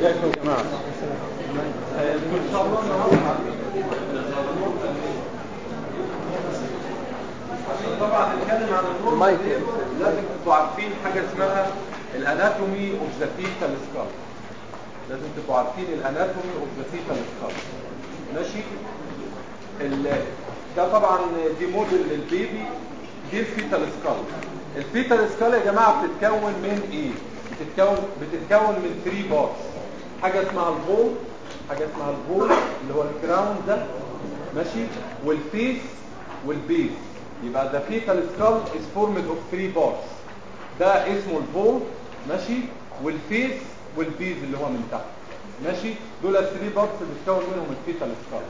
ازيكم يا جماعه آه، انتوا ان شاء الله النهارده عشان طبعا نتكلم عن النور المايك. لازم تبقوا عارفين حاجه اسمها الاناتومي اوف ذا فيتال سكال لازم تبقوا عارفين الاناتومي اوف ذا فيتال سكال ماشي ال- ده طبعا دي موديل للبيبي دي الفيتال سكال الفيتال سكال يا جماعه بتتكون من ايه بتتكون بتتكون من 3 بارتس حاجه اسمها البول حاجه اسمها البول اللي هو الكراون ده ماشي والفيس والبيز يبقى ده فيتال سكال از فورمد اوف 3 بارتس ده اسمه البول ماشي والفيس والبيز اللي هو من تحت ماشي دول 3 بارتس اللي بتكون منهم الفيتال سكال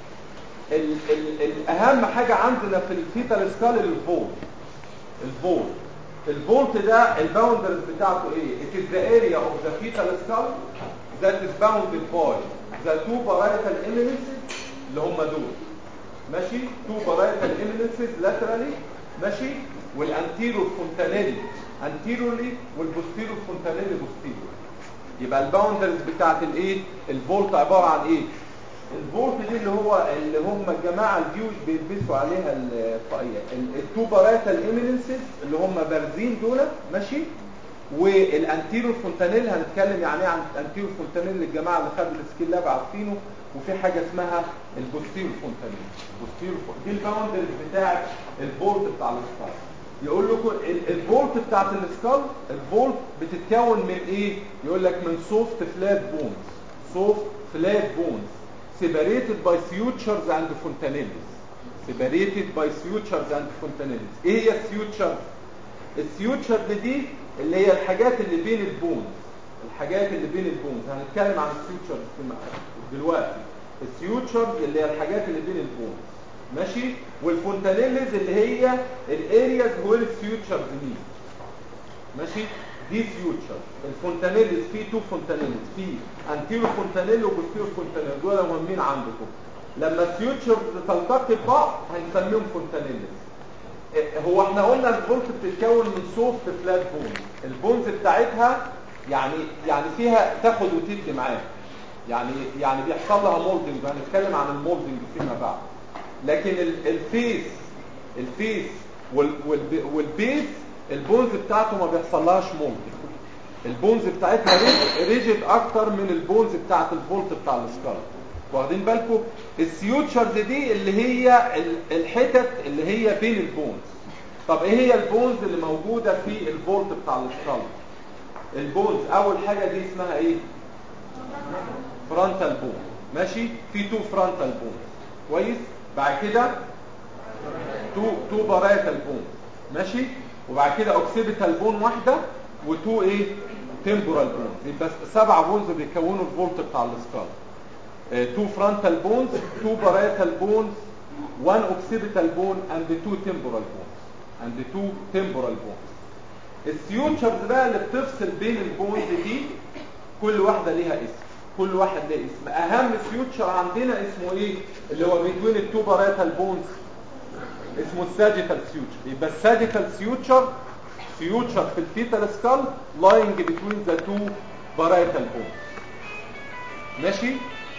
ال ال الاهم حاجه عندنا في الفيتال سكال الفولت الفولت الفولت ده الباوندرز بتاعته ايه it is the area of the fetal skull that is bounded by the two parietal eminences اللي هم دول ماشي two parietal eminences laterally ماشي والانتيرور فونتانيلي anteriorly والبوستيرور فونتانيلي posterior يبقى الباوندرز بتاعت الايه الفولت عباره عن ايه الفولت دي اللي هو اللي هم الجماعه الجيوش بيلبسوا عليها الطاقيه التو باراتال ايميننسز اللي هم بارزين دول ماشي والانتيرو فونتانيل هنتكلم يعني ايه عن الانتيرو فونتانيل الجماعه اللي خدوا السكيل لاب عارفينه وفي حاجه اسمها البوستيرو فونتانيل البوستيرو فون- دي الباوندرز بتاعت الفولت بتاع السكال يقول لكم ال- الفولت بتاعت السكال الفولت بتتكون من ايه يقول لك من سوفت فلات بونز سوفت فلات بونز separated by sutures and fontanelles separated by sutures and fontanelles ايه هي السيوتشر السيوتشر دي اللي هي الحاجات اللي بين البونز الحاجات اللي بين البونز هنتكلم عن السيوتشر دلوقتي السيوتشر اللي هي الحاجات اللي بين البونز ماشي والفونتانيلز اللي هي الارياز وير السيوتشرز ميت ماشي دي فيوتشر الفونتانيلز في تو فونتانيلز في انتيرو فونتانيل وبوستيرو فونتانيل دول مهمين عندكم لما الفيوتشر تلتقي ببعض هنسميهم فونتانيلز إيه، هو احنا قلنا الفولت بتتكون من سوفت فلات بونز البونز بتاعتها يعني يعني فيها تاخد وتدي معاها يعني يعني بيحصل لها مولدنج وهنتكلم عن المولدنج فيما بعد لكن ال- الفيس الفيس وال- والب- والبيز البونز بتاعته ما بيحصلهاش مولدنج البونز بتاعتها ريج- ريجيد اكتر من البونز بتاعت الفولت بتاع السكال واخدين بالكم السيوتشرز دي اللي هي ال- الحتت اللي هي بين البونز طب ايه هي البونز اللي موجوده في الفولت بتاع السكال البونز اول حاجه دي اسمها ايه فرونتال بون ماشي في تو فرونتال بون كويس بعد كده تو تو باراتال بون ماشي وبعد كده اوكسيبيتال بون واحده وتو ايه تمبورال بون يبقى سبع بونز بيكونوا الفولت بتاع السكال تو فرونتال بونز تو باراتال بونز وان اوكسيبيتال بون اند تو تمبورال بونز اند تو تمبورال بونز السيوتشرز بقى اللي بتفصل بين البونز دي كل واحده ليها اسم كل واحد ليه اسم اهم سيوتشر عندنا اسمه ايه اللي هو بين التو باراتال بونز اسمه الساجيتال سيوتشر يبقى الساجيتال سيوتشر سيوتشر في الفيتال سكال لاينج بتوين ذا تو بارايتال بونز ماشي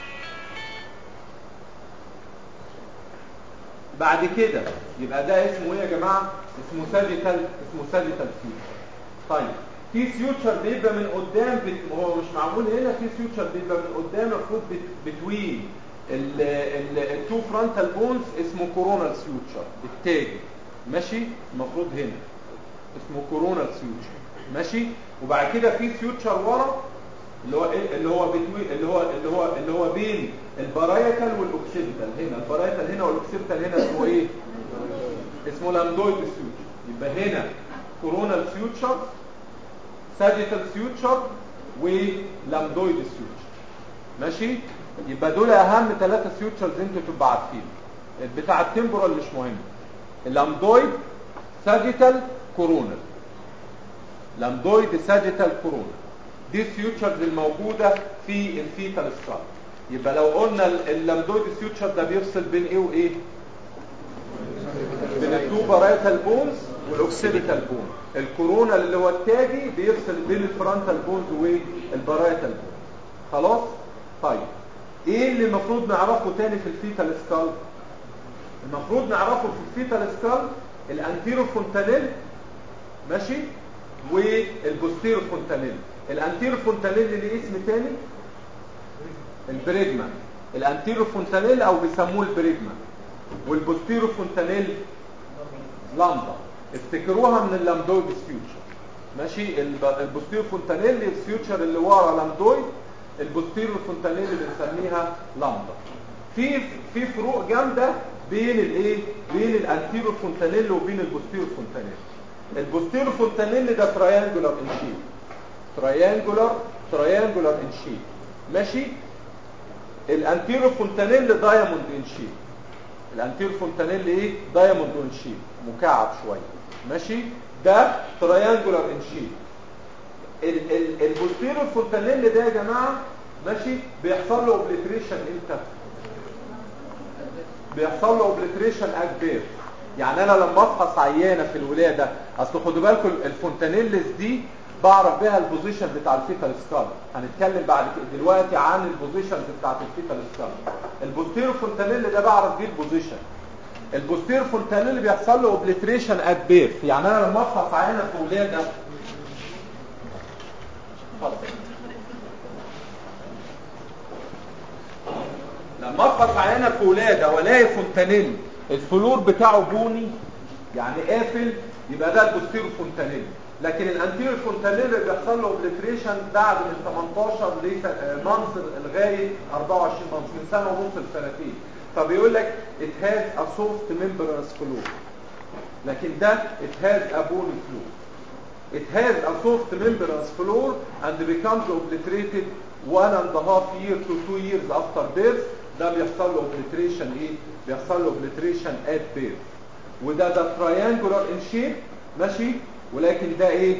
بعد كده يبقى ده اسمه ايه يا جماعه اسمه ساجيتال اسمه ساجيتال سيوتشر طيب في سيوتشر بيبقى من قدام بت... هو مش معمول هنا في سيوتشر بيبقى من قدام المفروض بتوين التو فرونتال بونز اسمه كورونال سيوتشر التاجي ماشي المفروض هنا اسمه كورونال سيوتشر ماشي وبعد كده في سيوتشر ورا اللي هو إيه؟ اللي هو بتوي اللي هو اللي هو اللي هو بين البارايتال والاوكسيبيتال هنا البارايتال هنا والاوكسيبيتال هنا اسمه ايه اسمه لامدويد سيوتشر يبقى هنا كورونال سيوتشر ساجيتال سيوتشر ولامدويد سيوتشر ماشي يبقى دول اهم ثلاثه سيوتشرز انتوا تبقوا عارفين بتاع التمبورال مش مهم اللامدويد ساجيتال كورونال لامدويد ساجيتال كورونال دي السيوتشرز الموجوده في الفيتال سكال يبقى لو قلنا اللامدويد سيوتشر ده بيفصل بين ايه وايه بين التو بارايتال بونز والاوكسيبيتال بون الكورونال اللي هو التاجي بيفصل بين الفرونتال بونز والبارايتال بون خلاص طيب ايه اللي المفروض نعرفه تاني في الفيتال سكال المفروض نعرفه في الفيتال سكال الانتيرو فونتانيل ماشي والبوستيرو فونتانيل الانتيرو فونتانيل ليه اسم تاني البريجما الانتيرو فونتانيل او بيسموه البريجما والبوستيرو فونتانيل لامدا افتكروها من اللامدويد فيوتشر ماشي الب- البوستيرو فونتانيل الفيوتشر اللي ورا لامدويد البوستيرو فونتانيل اللي بنسميها لامدا في في فروق جامده بين الايه بين الانتيرو فونتانيل وبين البوستيرو فونتانيل البوستيرو فونتانيل ده تريانجولار ان شيب تريانجولار تريانجولار ان شيب ماشي الانتيرو فونتانيل دايموند ان شيب الانتيرو فونتانيل ايه دايموند ان شيب مكعب شويه ماشي ده تريانجولار ان شيب ال- ال- البوستيرو فونتانيل ده يا جماعه ماشي بيحصل له اوبليتريشن امتى بيحصل له اوبليتريشن ات بيرث يعني انا لما افحص عيانه في الولاده اصل خدوا بالكم الفونتانيلز دي بعرف بيها البوزيشن بتاع الفيتال سكال هنتكلم بعد كده دلوقتي عن البوزيشنز بتاعت الفيتال سكال البوستيرو فونتانيل ده بعرف بيه البوزيشن البوستيرو فونتانيل بيحصل له اوبليتريشن ات بيرث يعني انا لما افحص عيانه في ولاده اتفضل. لما افحص عيانه في ولاده والاقي فونتانيل الفلور بتاعه بوني يعني قافل يبقى ده البوستيرو فونتانيل لكن الانتيرو فونتانيل اللي بيحصل له اوبليتريشن بعد من 18 مانث لغايه 24 مانث من سنه ونص لسنتين فبيقول لك it has a soft membranous floor لكن ده it has a bony floor It has a soft membranous floor and becomes obliterated one and a half year to two years after birth ده بيحصل له obliteration ايه؟ بيحصل له obliteration at birth وده ده triangular in shape ماشي ولكن ده ايه؟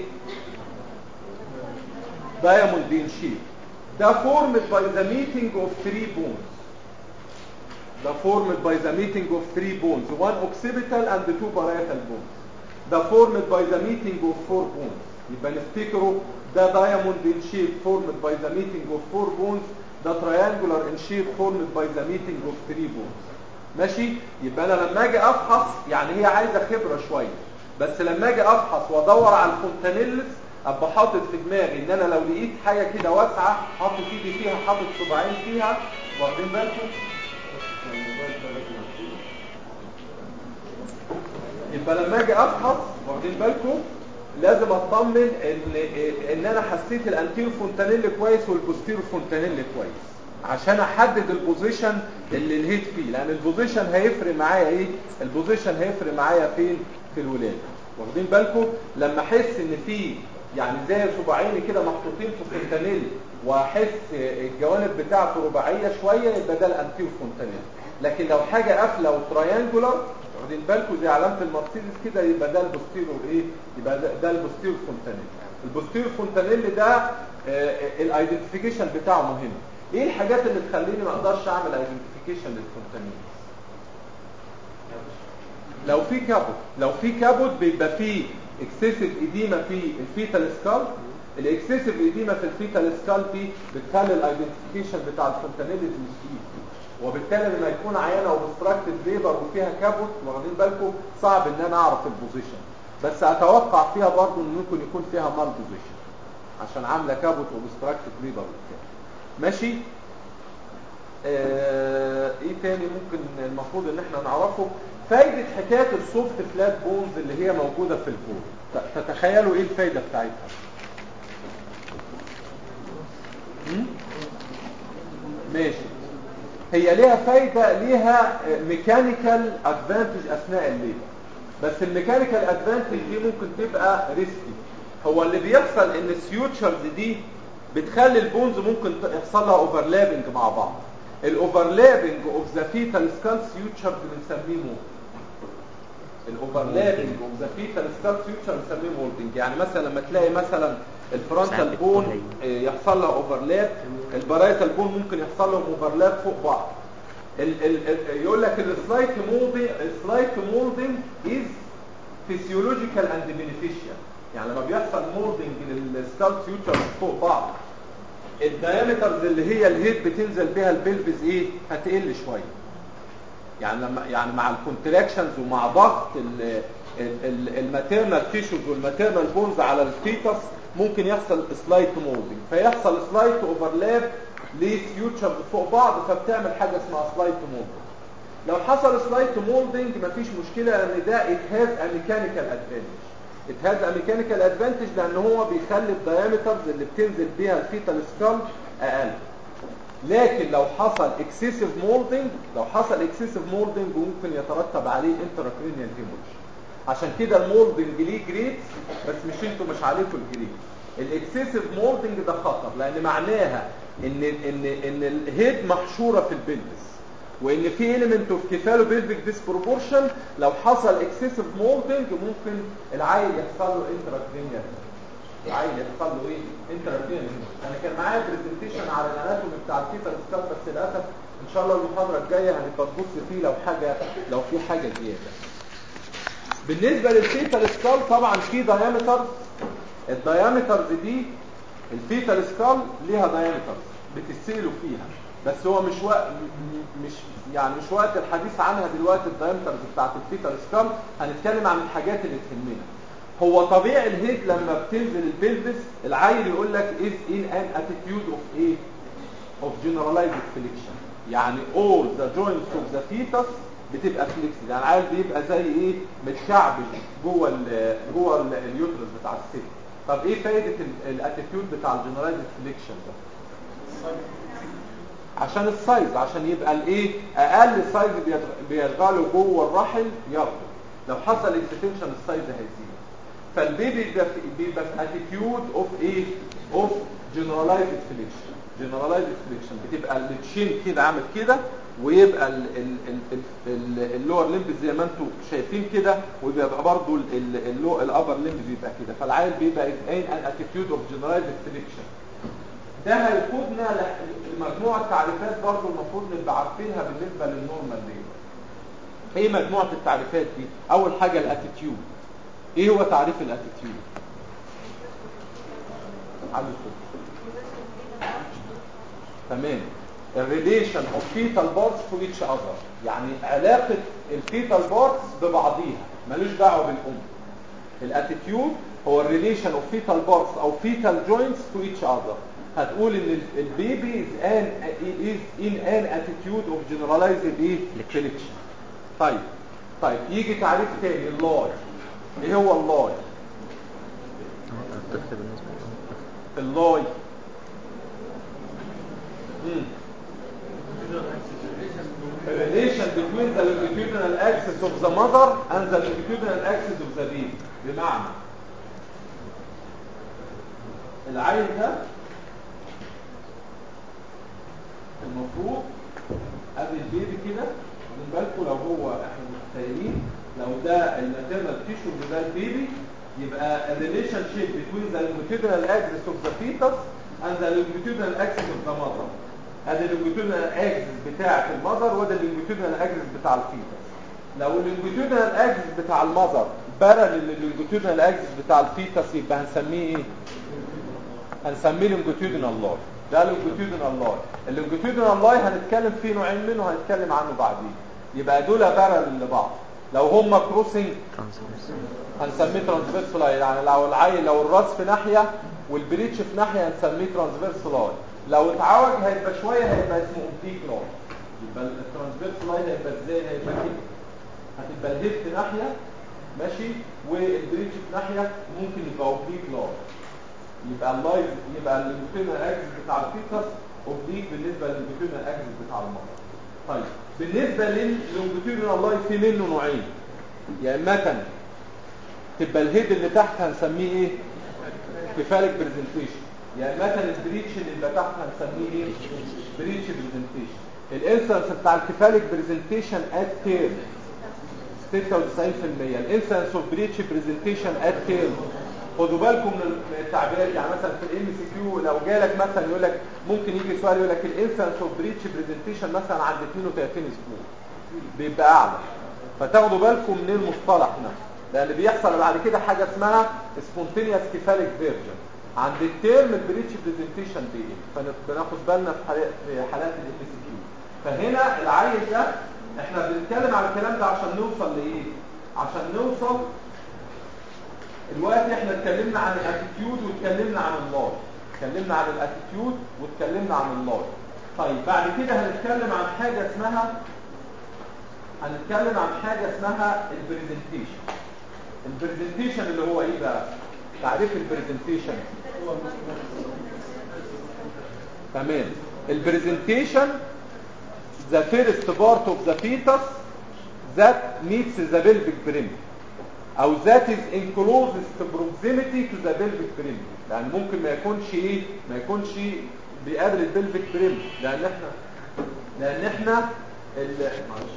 diamond in shape ده formed by the meeting of three bones ده formed by the meeting of three bones one occipital and two parietal bones ده formed by the meeting of four bones يبقى نفتكره ده diamond in shape formed by the meeting of four bones ده triangular in shape formed by the meeting of three bones ماشي يبقى انا لما اجي افحص يعني هي عايزه خبره شويه بس لما اجي افحص وادور على الفونتانيلز ابقى حاطط في دماغي ان انا لو لقيت حاجه كده واسعه حاطط ايدي فيها حاطط صباعين فيها واخدين بالكم يبقى لما اجي افحص واخدين بالكم لازم اطمن ان ان انا حسيت الانتيرو فونتانيل كويس والبوستيرو فونتانيل كويس عشان احدد البوزيشن اللي الهيت فيه لان البوزيشن هيفرق معايا ايه البوزيشن هيفرق معايا فين في الولاده واخدين بالكم لما احس ان في يعني زي صباعين كده محطوطين في فونتانيل واحس الجوانب بتاعته رباعيه شويه يبقى ده الانتيرو فونتانيل لكن لو حاجه قافله وتريانجولار واخدين بالكم زي علامه المرسيدس كده يبقى ده البوستيرو ايه يبقى ده, ده البوستيرو فونتانيل البوستيرو فونتانيل ده الايدنتيفيكيشن بتاعه مهم ايه الحاجات اللي تخليني ما اقدرش اعمل ايدنتيفيكيشن للفونتانيل لو في كابوت لو في كابوت بيبقى فيه اكسسيف اديما في الفيتال سكال الاكسسيف اديما في الفيتال سكال دي بتخلي الايدنتيفيكيشن بتاع الفونتانيل مش ايزي وبالتالي لما يكون عيانه اوبستراكتد ليبر وفيها كابوت واخدين بالكم صعب ان انا اعرف البوزيشن بس اتوقع فيها برضه ان ممكن يكون فيها مال بوزيشن عشان عامله كابوت اوبستراكتد ليبر وبتاع ماشي آه ايه تاني ممكن المفروض ان احنا نعرفه فايدة حكاية السوفت فلات بونز اللي هي موجودة في البول تتخيلوا ايه الفايدة بتاعتها م? ماشي هي ليها فايدة ليها ميكانيكال ادفانتج اثناء الليبر بس الميكانيكال ادفانتج دي ممكن تبقى ريسكي هو اللي بيحصل ان السيوتشرز دي بتخلي البونز ممكن يحصل لها اوفرلابنج مع بعض الاوفرلابنج اوف ذا فيتال سكال سيوتشرز بنسميه مولد الاوفرلابنج اوف ذا فيتال سكال سيوتشر بنسميه مولدنج يعني مثلا لما تلاقي مثلا الفرونتال بون يحصل لها اوفرلاب البرايتال بون ممكن يحصل لهم اوفرلاب فوق بعض ال ال يقول لك السلايت مولدنج السلايت مولدنج از فيسيولوجيكال اند بينيفيشال يعني لما بيحصل مولدنج للسكال سيوتشر فوق بعض الدايمترز اللي هي الهيد بتنزل بيها البلفز ايه هتقل شويه يعني لما يعني مع الكونتراكشنز ومع ضغط الماتيرنال تيشوز والماتيرنال بونز على الفيتس ممكن يحصل سلايت مولدنج فيحصل سلايت اوفرلاب لفيوتشرز فوق بعض فبتعمل حاجه اسمها سلايت مولدنج لو حصل سلايت مولدنج مفيش مشكله لان ده ات هاز ا ميكانيكال ادفانتج ات هاز ا ميكانيكال ادفانتج لان هو بيخلي الدايمترز اللي بتنزل بيها الفيتال سكال اقل لكن لو حصل اكسسيف مولدنج لو حصل اكسسيف مولدنج ممكن يترتب عليه انتراكرينيال هيموريج عشان كده المولدنج ليه جريدز بس مش انتوا مش عليكم الجريد الاكسسيف مولدنج ده خطر لان معناها ان ان ان الهيد محشوره في البلفس وان في اليمنت اوف كيفالو بيلفيك ديسبروبورشن لو حصل اكسسيف مولدنج ممكن العيل يحصل له انتراكرينيال العيل يحصل له ايه انتراكرينيال انا كان معايا برزنتيشن على الاناتومي بتاع الفيتال سكال بس للاسف ان شاء الله المحاضره الجايه هنبقى نبص فيه لو حاجه لو في حاجه زياده بالنسبه للفيتال سكال طبعا في دايمتر الدايمترز دي الفيتال سكال ليها دايمترز بتسيلوا فيها بس هو مش وقت مش يعني مش وقت الحديث عنها دلوقتي الدايمترز بتاعت الفيتال سكال هنتكلم عن الحاجات اللي تهمنا هو طبيعي الهيد لما بتنزل البلفس العيل يقول لك از ان ان اتيتيود اوف ايه اوف جنرالايزد فليكشن يعني all the joints of the fetus بتبقى فليكسد يعني العيل بيبقى زي ايه متشعبج جوه ال جوه ال- اليوترس بتاع الست طب ايه فايده الاتيتيود بتاع الجنرالايزد فليكشن ده عشان السايز عشان يبقى الايه اقل سايز بيشغ- بيشغله جوه الرحم ياخده لو حصل اكستنشن السايز هيزيد فالبيبي بيبقى في بيبقى في اتيتيود اوف ايه اوف جنرالايزد فليكشن جنرالايزد فليكشن بتبقى التشين كده عامل كده ويبقى اللور ليمب زي ما انتم شايفين كده ويبقى برضه الابر ليمب بيبقى كده فالعيل بيبقى ان ان اتيتيود اوف جنرالايزد فليكشن ده هيقودنا لمجموعه تعريفات برضه المفروض نبقى عارفينها بالنسبه للنورمال دي ايه مجموعه التعريفات دي اول حاجه الاتيتيود ايه هو تعريف الاتيتيود على الصوت تمام الريليشن اوف فيتال بارتس تو ايتش اذر يعني علاقه الفيتال بارتس ببعضيها ملوش دعوه بالام الاتيتيود هو الريليشن اوف فيتال بارتس او فيتال جوينتس تو ايتش اذر هتقول ان البيبي از ان از ان ان اتيتيود اوف جنرالايزد ايه فليكشن طيب طيب يجي تعريف تاني اللاي ايه هو اللاي الطفل بالنسبة له اللاي مم. relation between the longitudinal axis of the mother and the longitudinal axis of the baby بمعنى العين ده المفروض ادي البيبي كده من بالكم لو هو احنا متخيلين لو ده الماتيرنال تيشو وده البيبي يبقى الريليشن شيب between the longitudinal axis of the fetus and the longitudinal axis of the mother ادي اللونجيتودينال اكسس بتاعه المذر وده اللونجيتودينال اكسس بتاع الفيتس لو اللونجيتودينال اكسس بتاع المذر بارل للونجيتودينال اكسس بتاع الفيتس يبقى هنسميه ايه هنسميه لونجيتودينال لاي ده لونجيتودينال لاي اللونجيتودينال لاي هنتكلم فيه نوعين منه هنتكلم عنه بعدين يبقى دول بارل لبعض لو هم كروسنج ترانسفيرس هنسميه ترانسفيرس لاي يعني لو العين لو الراس في ناحيه والبريتش في ناحيه هنسميه ترانسفيرس لاي لو اتعوج هيبقى شويه هيبقى اسمه اوبليك لاي يبقى الترانسفيرس لاي هيبقى ازاي هيبقى كده هتبقى الهيد في ناحيه ماشي والبريتش في ناحيه ممكن يبقى اوبليك لاي يبقى اللاي يبقى اللونجيتودينال اكسس بتاع الفيتس اوبليك بالنسبه لللونجيتودينال اكسس بتاع المرض طيب بالنسبه لللونجيتودينال لاي في منه نوعين يا اما تبقى الهيد اللي تحت هنسميه ايه كفالك برزنتيشن يا اما البريتش اللي يبقى تحت هنسميه ايه بريتش برزنتيشن الانسنس بتاع الكفالك برزنتيشن ات تيرم 96% الانسنس اوف بريتش برزنتيشن ات تيرم خدوا بالكم من التعبيرات يعني مثلا في الام سي كيو لو جالك مثلا يقول لك ممكن يجي سؤال يقول لك الانسنس اوف بريتش برزنتيشن مثلا عند 32 اسبوع بيبقى اعلى فتاخدوا بالكم من المصطلح نفسه لان بيحصل بعد كده حاجه اسمها سبونتينيوس كيفاليك فيرجن عند الترم البريتش برزنتيشن بيقل فبناخد بالنا في حالات في حالات الاف سي كيو فهنا العيل ده احنا بنتكلم على الكلام ده عشان نوصل لايه عشان نوصل دلوقتي احنا اتكلمنا عن الاتيتيود واتكلمنا عن اللاي اتكلمنا عن الاتيتيود واتكلمنا عن اللاي طيب بعد كده هنتكلم عن حاجه اسمها هنتكلم عن حاجه اسمها البرزنتيشن البرزنتيشن اللي هو ايه بقى تعريف البرزنتيشن تمام البرزنتيشن the first part of the fetus that meets the pelvic brim او that is in closest proximity to the pelvic brim يعني ممكن ما يكونش ايه ما يكونش بيقابل البلفيك بريم لان احنا لان احنا ال... معلش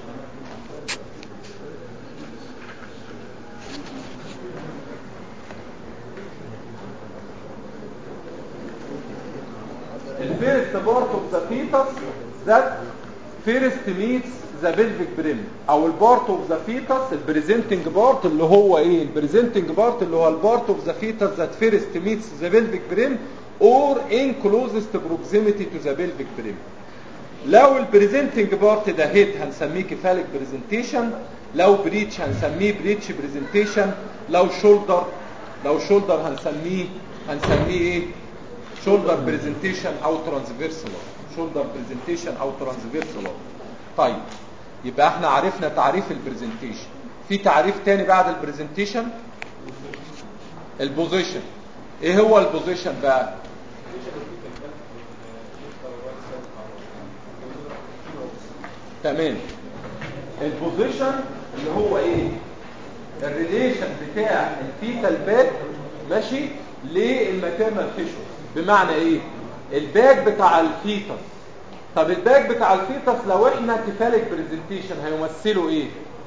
الفيرست بارت اوف ذا فيتس ذات فيرست ميتس ذا بلفيك بريم او البارت اوف ذا فيتس البريزنتنج بارت اللي هو ايه البريزنتنج بارت اللي هو البارت اوف ذا فيتس ذات فيرست ميتس ذا بلفيك بريم or in closest proximity to the pelvic brim لو البريزنتنج بارت ده هيد هنسميه كفالك بريزنتيشن لو بريتش هنسميه بريتش بريزنتيشن لو شولدر لو شولدر هنسميه هنسميه ايه شولدر بريزنتيشن او ترانسفيرسال شولدر بريزنتيشن او ترانسفيرسال طيب يبقى احنا عرفنا تعريف البريزنتيشن في تعريف تاني بعد البريزنتيشن البوزيشن ايه هو البوزيشن بقى تمام البوزيشن اللي هو ايه الريليشن بتاع الفيتال باك ماشي للماتيرنال تيشو بمعنى ايه الباك بتاع الفيتس طب الباك بتاع الفيتس لو احنا كفالك برزنتيشن هيمثلوا ايه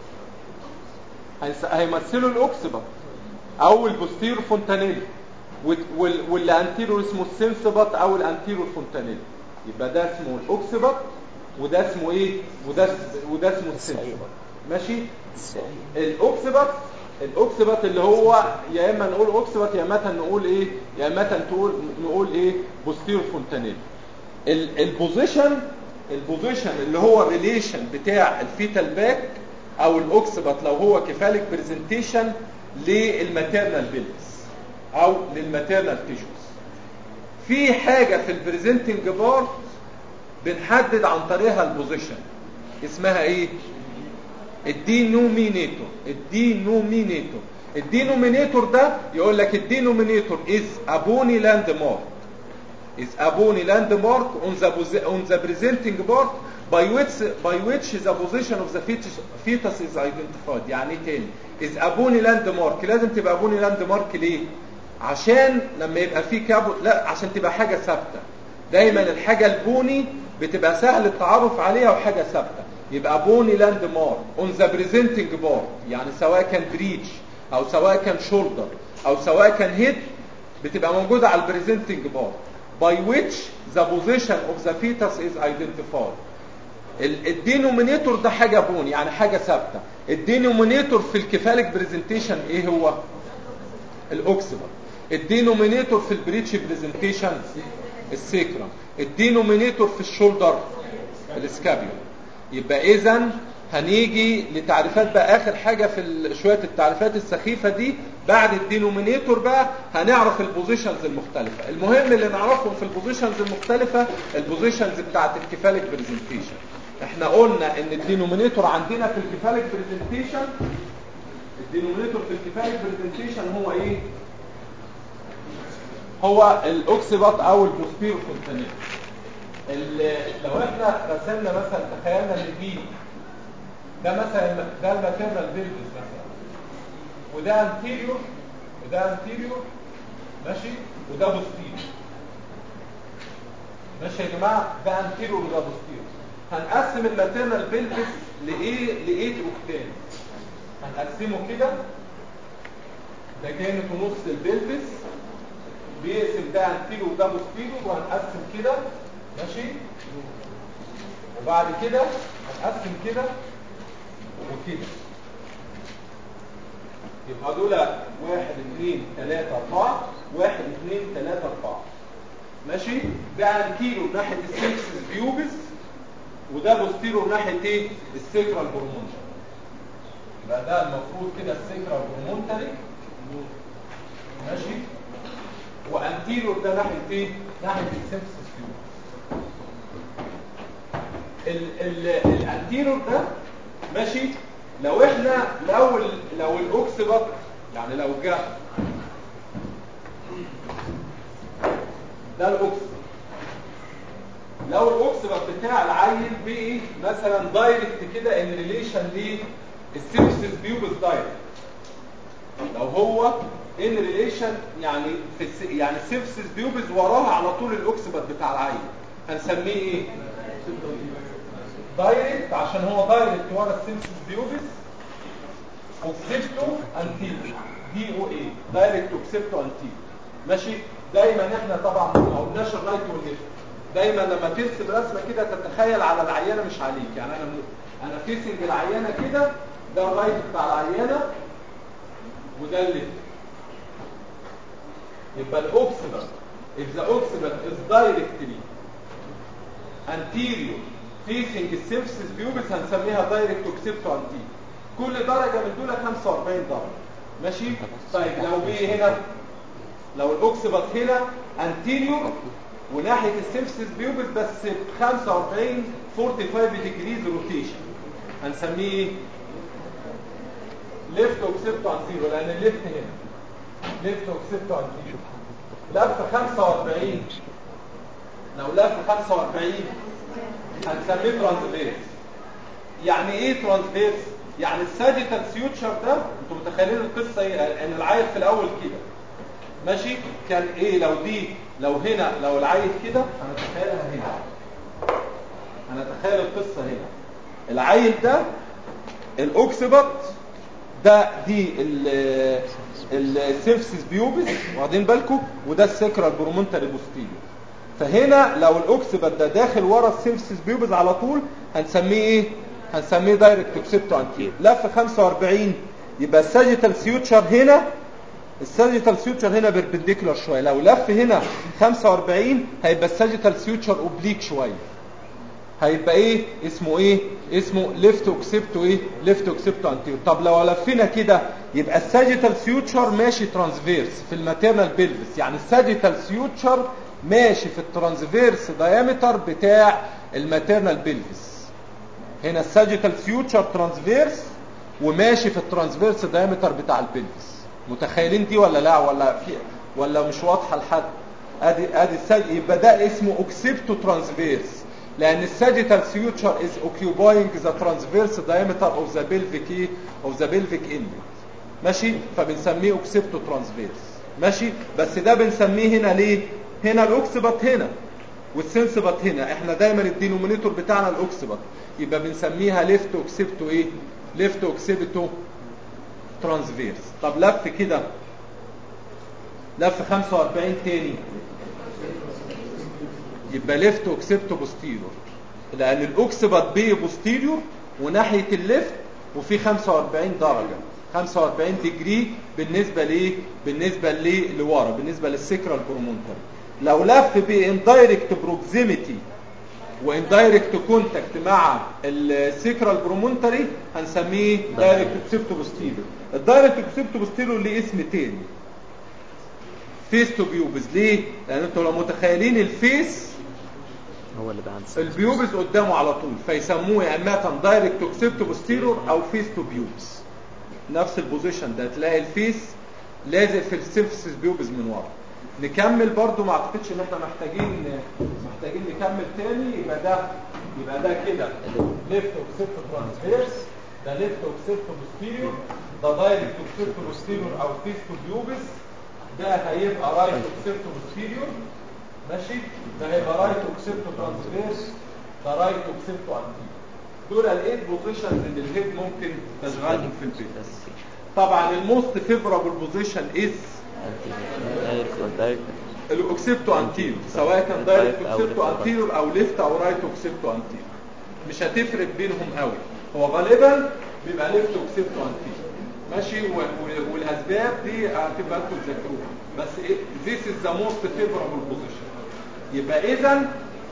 هيمثلوا الاوكسبا او البوستيرو فونتانيل واللي انتيرو اسمه السنسبط او الانتيرو فونتانيل يبقى ده اسمه الاوكسبط وده اسمه ايه وده وده اسمه السنسبط ماشي الاوكسبط الاوكسبط اللي هو يا اما نقول اوكسبط يا اما نقول ايه يا اما تقول نقول ايه بوستيرو فونتانيل البوزيشن البوزيشن اللي هو الريليشن بتاع الفيتال باك او الاوكسبط لو هو كفالك برزنتيشن للماتيرنال بيلز او للماتيرنال تيشوز في حاجة في البريزنتنج بارت بنحدد عن طريقها البوزيشن اسمها ايه الدينومينيتور الدينومينيتور الدينومينيتور ده يقول لك الدينومينيتور is a bony landmark is a bony landmark on the on the presenting part by which by which the position of the fetus, fetus is identified يعني ايه تاني is a bony landmark لازم تبقى bony landmark ليه عشان لما يبقى في كابو لا عشان تبقى حاجة ثابتة دايما الحاجة البوني بتبقى سهل التعرف عليها وحاجة ثابتة يبقى بوني لاند مارك اون ذا بريزنتنج بارت يعني سواء كان بريتش او سواء كان شولدر او سواء كان هيد بتبقى موجودة على البريزنتنج بارت by which the position of the fetus is identified الدينومينيتور ده حاجة بوني يعني حاجة ثابتة الدينومينيتور في الكفالك بريزنتيشن ايه هو الاوكسيبر الدينومينيتور في البريتش بريزنتيشن السيكرم الدينومينيتور في الشولدر الاسكابيول يبقى اذا هنيجي لتعريفات بقى اخر حاجة في شوية التعريفات السخيفة دي بعد الدينومينيتور بقى هنعرف البوزيشنز المختلفة المهم اللي نعرفهم في البوزيشنز المختلفة البوزيشنز بتاعت الكفالك بريزنتيشن احنا قلنا ان الدينومينيتور عندنا في الكفالك بريزنتيشن الدينومينيتور في الكفالك بريزنتيشن هو ايه هو الاوكسيبات او البوستيرو فونتانيل لو احنا رسمنا مثلا تخيلنا ان دي ده مثلا ده الماتيرنال بيلفس مثلا وده انتيريور وده انتيريور ماشي وده بوستيريور ماشي يا جماعه ده انتيريور وده بوستيريور هنقسم الماتيرنال بيلفس لايه لايه اوكتان هنقسمه كده ده كان في نص البلفس بيقسم ده انتيريور وده بوستيريور وهنقسم كده ماشي وبعد كده هنقسم كده وكده يبقى دول واحد اثنين ثلاثة أربعة واحد اثنين ثلاثة أربعة ماشي ده انتيرو ناحية السيكسس بيوبس وده بوستيرو ناحية ايه السيكرال برومونتري يبقى ده المفروض كده السيكرال برومونتري ماشي وانتيرو ده ناحية ايه ناحية السيكسس بيوبس ال ال الانتيرور ده ماشي لو احنا لو ال لو الاوكسبت يعني لو جاء ده الاوكسبت لو الاوكسبت بتاع العيل بقي مثلا دايركت كده ان ريليشن للسيبسس بيوبس دايركت لو هو ان ريليشن يعني في الس... يعني السيبسس بيوبس وراها على طول الاوكسبت بتاع العيل هنسميه ايه دايركت عشان هو دايركت ورا السيمسس بيوبس اوكسبتو انتيريور دي او اي دايركت اوكسبتو انتيريور ماشي دايما احنا طبعا ما قلناش الرايت والليفت دايما لما ترسم رسمه كده تتخيل على العيانه مش عليك يعني انا انا فيسنج العيانه كده ده الرايت بتاع العيانه وده الليفت يبقى الاوكسبت if the occiput is directly anterior فيسنج السيمسس بيوبس هنسميها دايركت اوكسبتو انتي كل درجه من دول 45 درجه ماشي طيب لو بي هنا لو الاوكسبت هنا انتيريور وناحيه السيمسس بيوبس بس ب 45 45 ديجريز روتيشن هنسميه ايه ليفت اوكسبتو انتيريور لان الليفت هنا ليفت اوكسبتو انتيريور لف 45 لو لف 45 هنسميه ترانسفيرس يعني ايه ترانسفيرس يعني الساجيتال سيوتشر ده انتوا متخيلين القصه ايه ان العيل في الاول كده ماشي كان ايه لو دي لو هنا لو العيل كده هنتخيلها هنا هنتخيل القصه هنا العيل ده الاوكسبت ده دي السيرفسس بيوبس واخدين بالكم وده السكرال برومونتري بوستيريور فهنا لو الاوكسبت ده داخل ورا السيرفسس بيوبس على طول هنسميه ايه هنسميه دايركت اوكسبتو انتير لف 45 يبقى الساجيتال سيوتشر هنا الساجيتال سيوتشر هنا بيربنديكولار شويه لو لف هنا 45 هيبقى الساجيتال سيوتشر اوبليك شويه هيبقى ايه اسمه ايه اسمه ليفت اوكسبتو ايه ليفت اوكسبتو انتير طب لو لفينا كده يبقى الساجيتال سيوتشر ماشي ترانسفيرس في الماتيرنال بيلفس يعني الساجيتال سيوتشر ماشي في الترانسفيرس دايمتر بتاع الماتيرنال بيلفس هنا الساجيتال سيوتشر ترانسفيرس وماشي في الترانسفيرس دايمتر بتاع البلفس متخيلين دي ولا لا ولا في ولا مش واضحه لحد ادي ادي الساج يبقى ده اسمه اوكسبتو ترانسفيرس لان الساجيتال سيوتشر از اوكيوباينج ذا ترانسفيرس دايمتر اوف ذا بلفيك ايه اوف ذا بلفيك انلت ماشي فبنسميه اوكسبتو ترانسفيرس ماشي بس ده بنسميه هنا ليه هنا الاوكسبت هنا والسنسبت هنا احنا دايما الدينومينيتور بتاعنا الاوكسبت يبقى بنسميها ليفت اوكسبتو ايه ليفت اوكسبتو ترانسفيرس طب لف كده لف 45 تاني يبقى ليفت اوكسبتو بوستيريور لان الاوكسبت بي بوستيريور وناحيه الليفت وفي 45 درجه 45 ديجري بالنسبه لايه بالنسبه ليه لورا بالنسبه للسكرال برومونتري لو لف باندايركت بروكسيميتي واندايركت كونتاكت مع السيكرال برومونتري هنسميه دايركت اوكسبتو بوستيريور الدايركت اوكسبتو بوستيريور ليه اسم تاني فيس تو بيوبز ليه لان انتوا لو متخيلين الفيس هو اللي بقى عند البيوبز قدامه على طول فيسموه يا اما دايركت اوكسبتو بوستيريور او فيس تو بيوبز نفس البوزيشن ده تلاقي الفيس لازق في السيرفسز بيوبز من ورا نكمل برضو ما اعتقدش ان احنا محتاجين محتاجين نكمل تاني يبقى ده يبقى ده كده ليفت اوكسبتو ترانسفيرس ده ليفت اوكسبتو بوستيريور ده دايركت اوكسبتو بوستيريور او فيس تو بيوبز ده هيبقى رايت اوكسبتو بوستيريور ماشي ده هيبقى رايت اوكسبتو ترانسفيرس ده رايت اوكسبتو انتيريور دول الايت بوزيشنز اللي الهيد ممكن تشغلهم في البيت طبعا الموست فيفورابل بوزيشن از دايركت والدايركت الاوكسبتو انتيريور سواء كان دايركت اوكسبتو انتيريور او ليفت او رايت اوكسبتو انتيريور مش هتفرق بينهم قوي هو غالبا بيبقى ليفت اوكسبتو انتيريور ماشي و- و- والاسباب دي هتبقى انتوا تذاكروها بس إيه this is the most favorable position يبقى اذا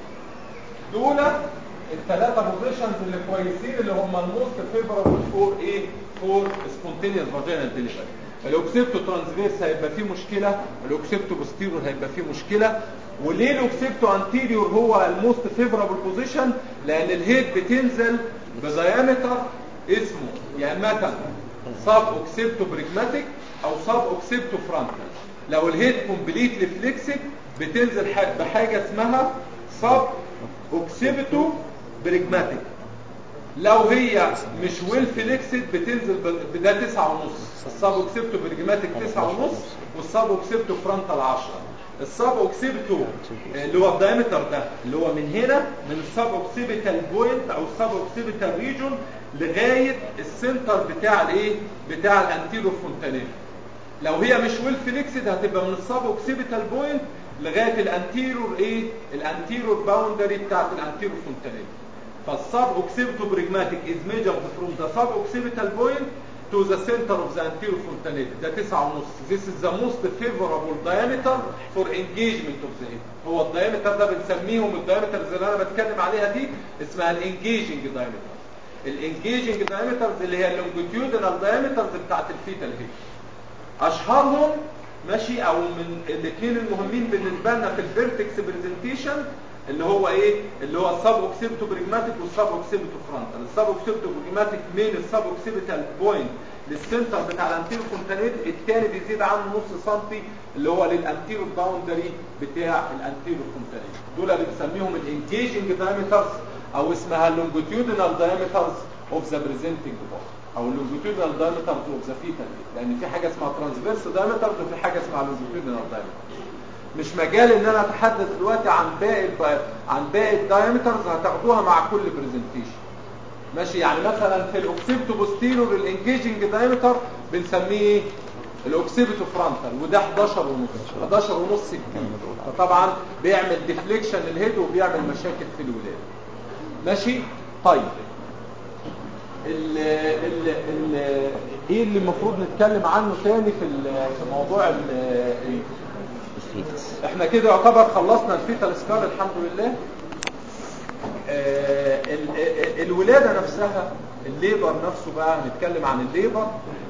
دول الثلاثه بوزيشنز اللي كويسين اللي هم الموست فيفوربل فور ايه فور سبونتينيوس فاجينال ديليفري الاوكسيبتو ترانسفيرس هيبقى فيه مشكله الاوكسيبتو بوستيرور هيبقى فيه مشكله وليه الاوكسيبتو انتيريور هو الموست فيفوربل بوزيشن لان الهيد بتنزل بدايمتر اسمه يا اما سب اوكسيبتو بريجماتيك او سب اوكسيبتو فرونتال لو الهيد كومبليتلي فليكسد بتنزل بحاجه اسمها سب اوكسيبتو بريجماتيك لو هي مش ويل فليكسد بتنزل بده 9 ونص السب اوكسيبتو بريجماتيك 9 ونص والسب اوكسيبتو فرونتال 10 السب اوكسيبتو اللي هو الدايمتر ده اللي هو من هنا من السب اوكسيبيتال بوينت او السب اوكسيبيتال ريجون لغايه السنتر بتاع الايه بتاع الانتيرو فونتانيل لو هي مش ويل فليكسد هتبقى من السب اوكسيبيتال بوينت لغايه الانتيرور ايه الانتيرور باوندري بتاعت الانتيرور فونتانيل فالسب اوكسيبيتو بريجماتيك از ميجرد فروم ذا سب اوكسيبيتال بوينت to the center of the anterior fontanelle ده 9 ونص this is the most favorable diameter for engagement of the head هو الدايمتر ده بنسميهم الدايمترز اللي انا بتكلم عليها دي اسمها الانجيجنج دايمتر الانجيجنج دايمترز اللي هي اللونجيتيودنال دايمترز بتاعت الفيتال هيد اشهرهم ماشي او من الاثنين المهمين بالنسبه لنا في الفيرتكس برزنتيشن اللي هو ايه اللي هو السب اوكسيبتو بريجماتيك والسب اوكسيبتو فرونتال السب اوكسيبتو بريجماتيك من السب اوكسيبيتال بوينت للسنتر بتاع الانتيرو فونتانيت الثاني بيزيد عنه نص سنتي اللي هو للانتيرو باوندري بتاع الانتيرو فونتانيت دول اللي بنسميهم الانجيجنج دايمترز او اسمها اللونجيتيودنال دايمترز اوف ذا بريزنتنج بودي او اللونجيتيودنال دايمترز اوف ذا فيتال لان في حاجه اسمها ترانسفيرس دايمترز وفي حاجه اسمها لونجيتيودنال دايمترز مش مجال ان انا اتحدث دلوقتي عن باقي عن باقي الدايمترز هتاخدوها مع كل برزنتيشن ماشي يعني مثلا في الاوكسيبتو بوستيرور الانجيجنج دايمتر بنسميه ايه الاوكسيبتو فرونتال وده 11 ونص 11 ونص كتير فطبعا بيعمل ديفليكشن للهيد وبيعمل مشاكل في الولاده ماشي طيب ال ال ال ايه اللي المفروض نتكلم عنه تاني في في موضوع ال احنا كده يعتبر خلصنا الفيتال سكار الحمد لله آه ال ال الولادة نفسها الليبر نفسه بقى هنتكلم عن الليبر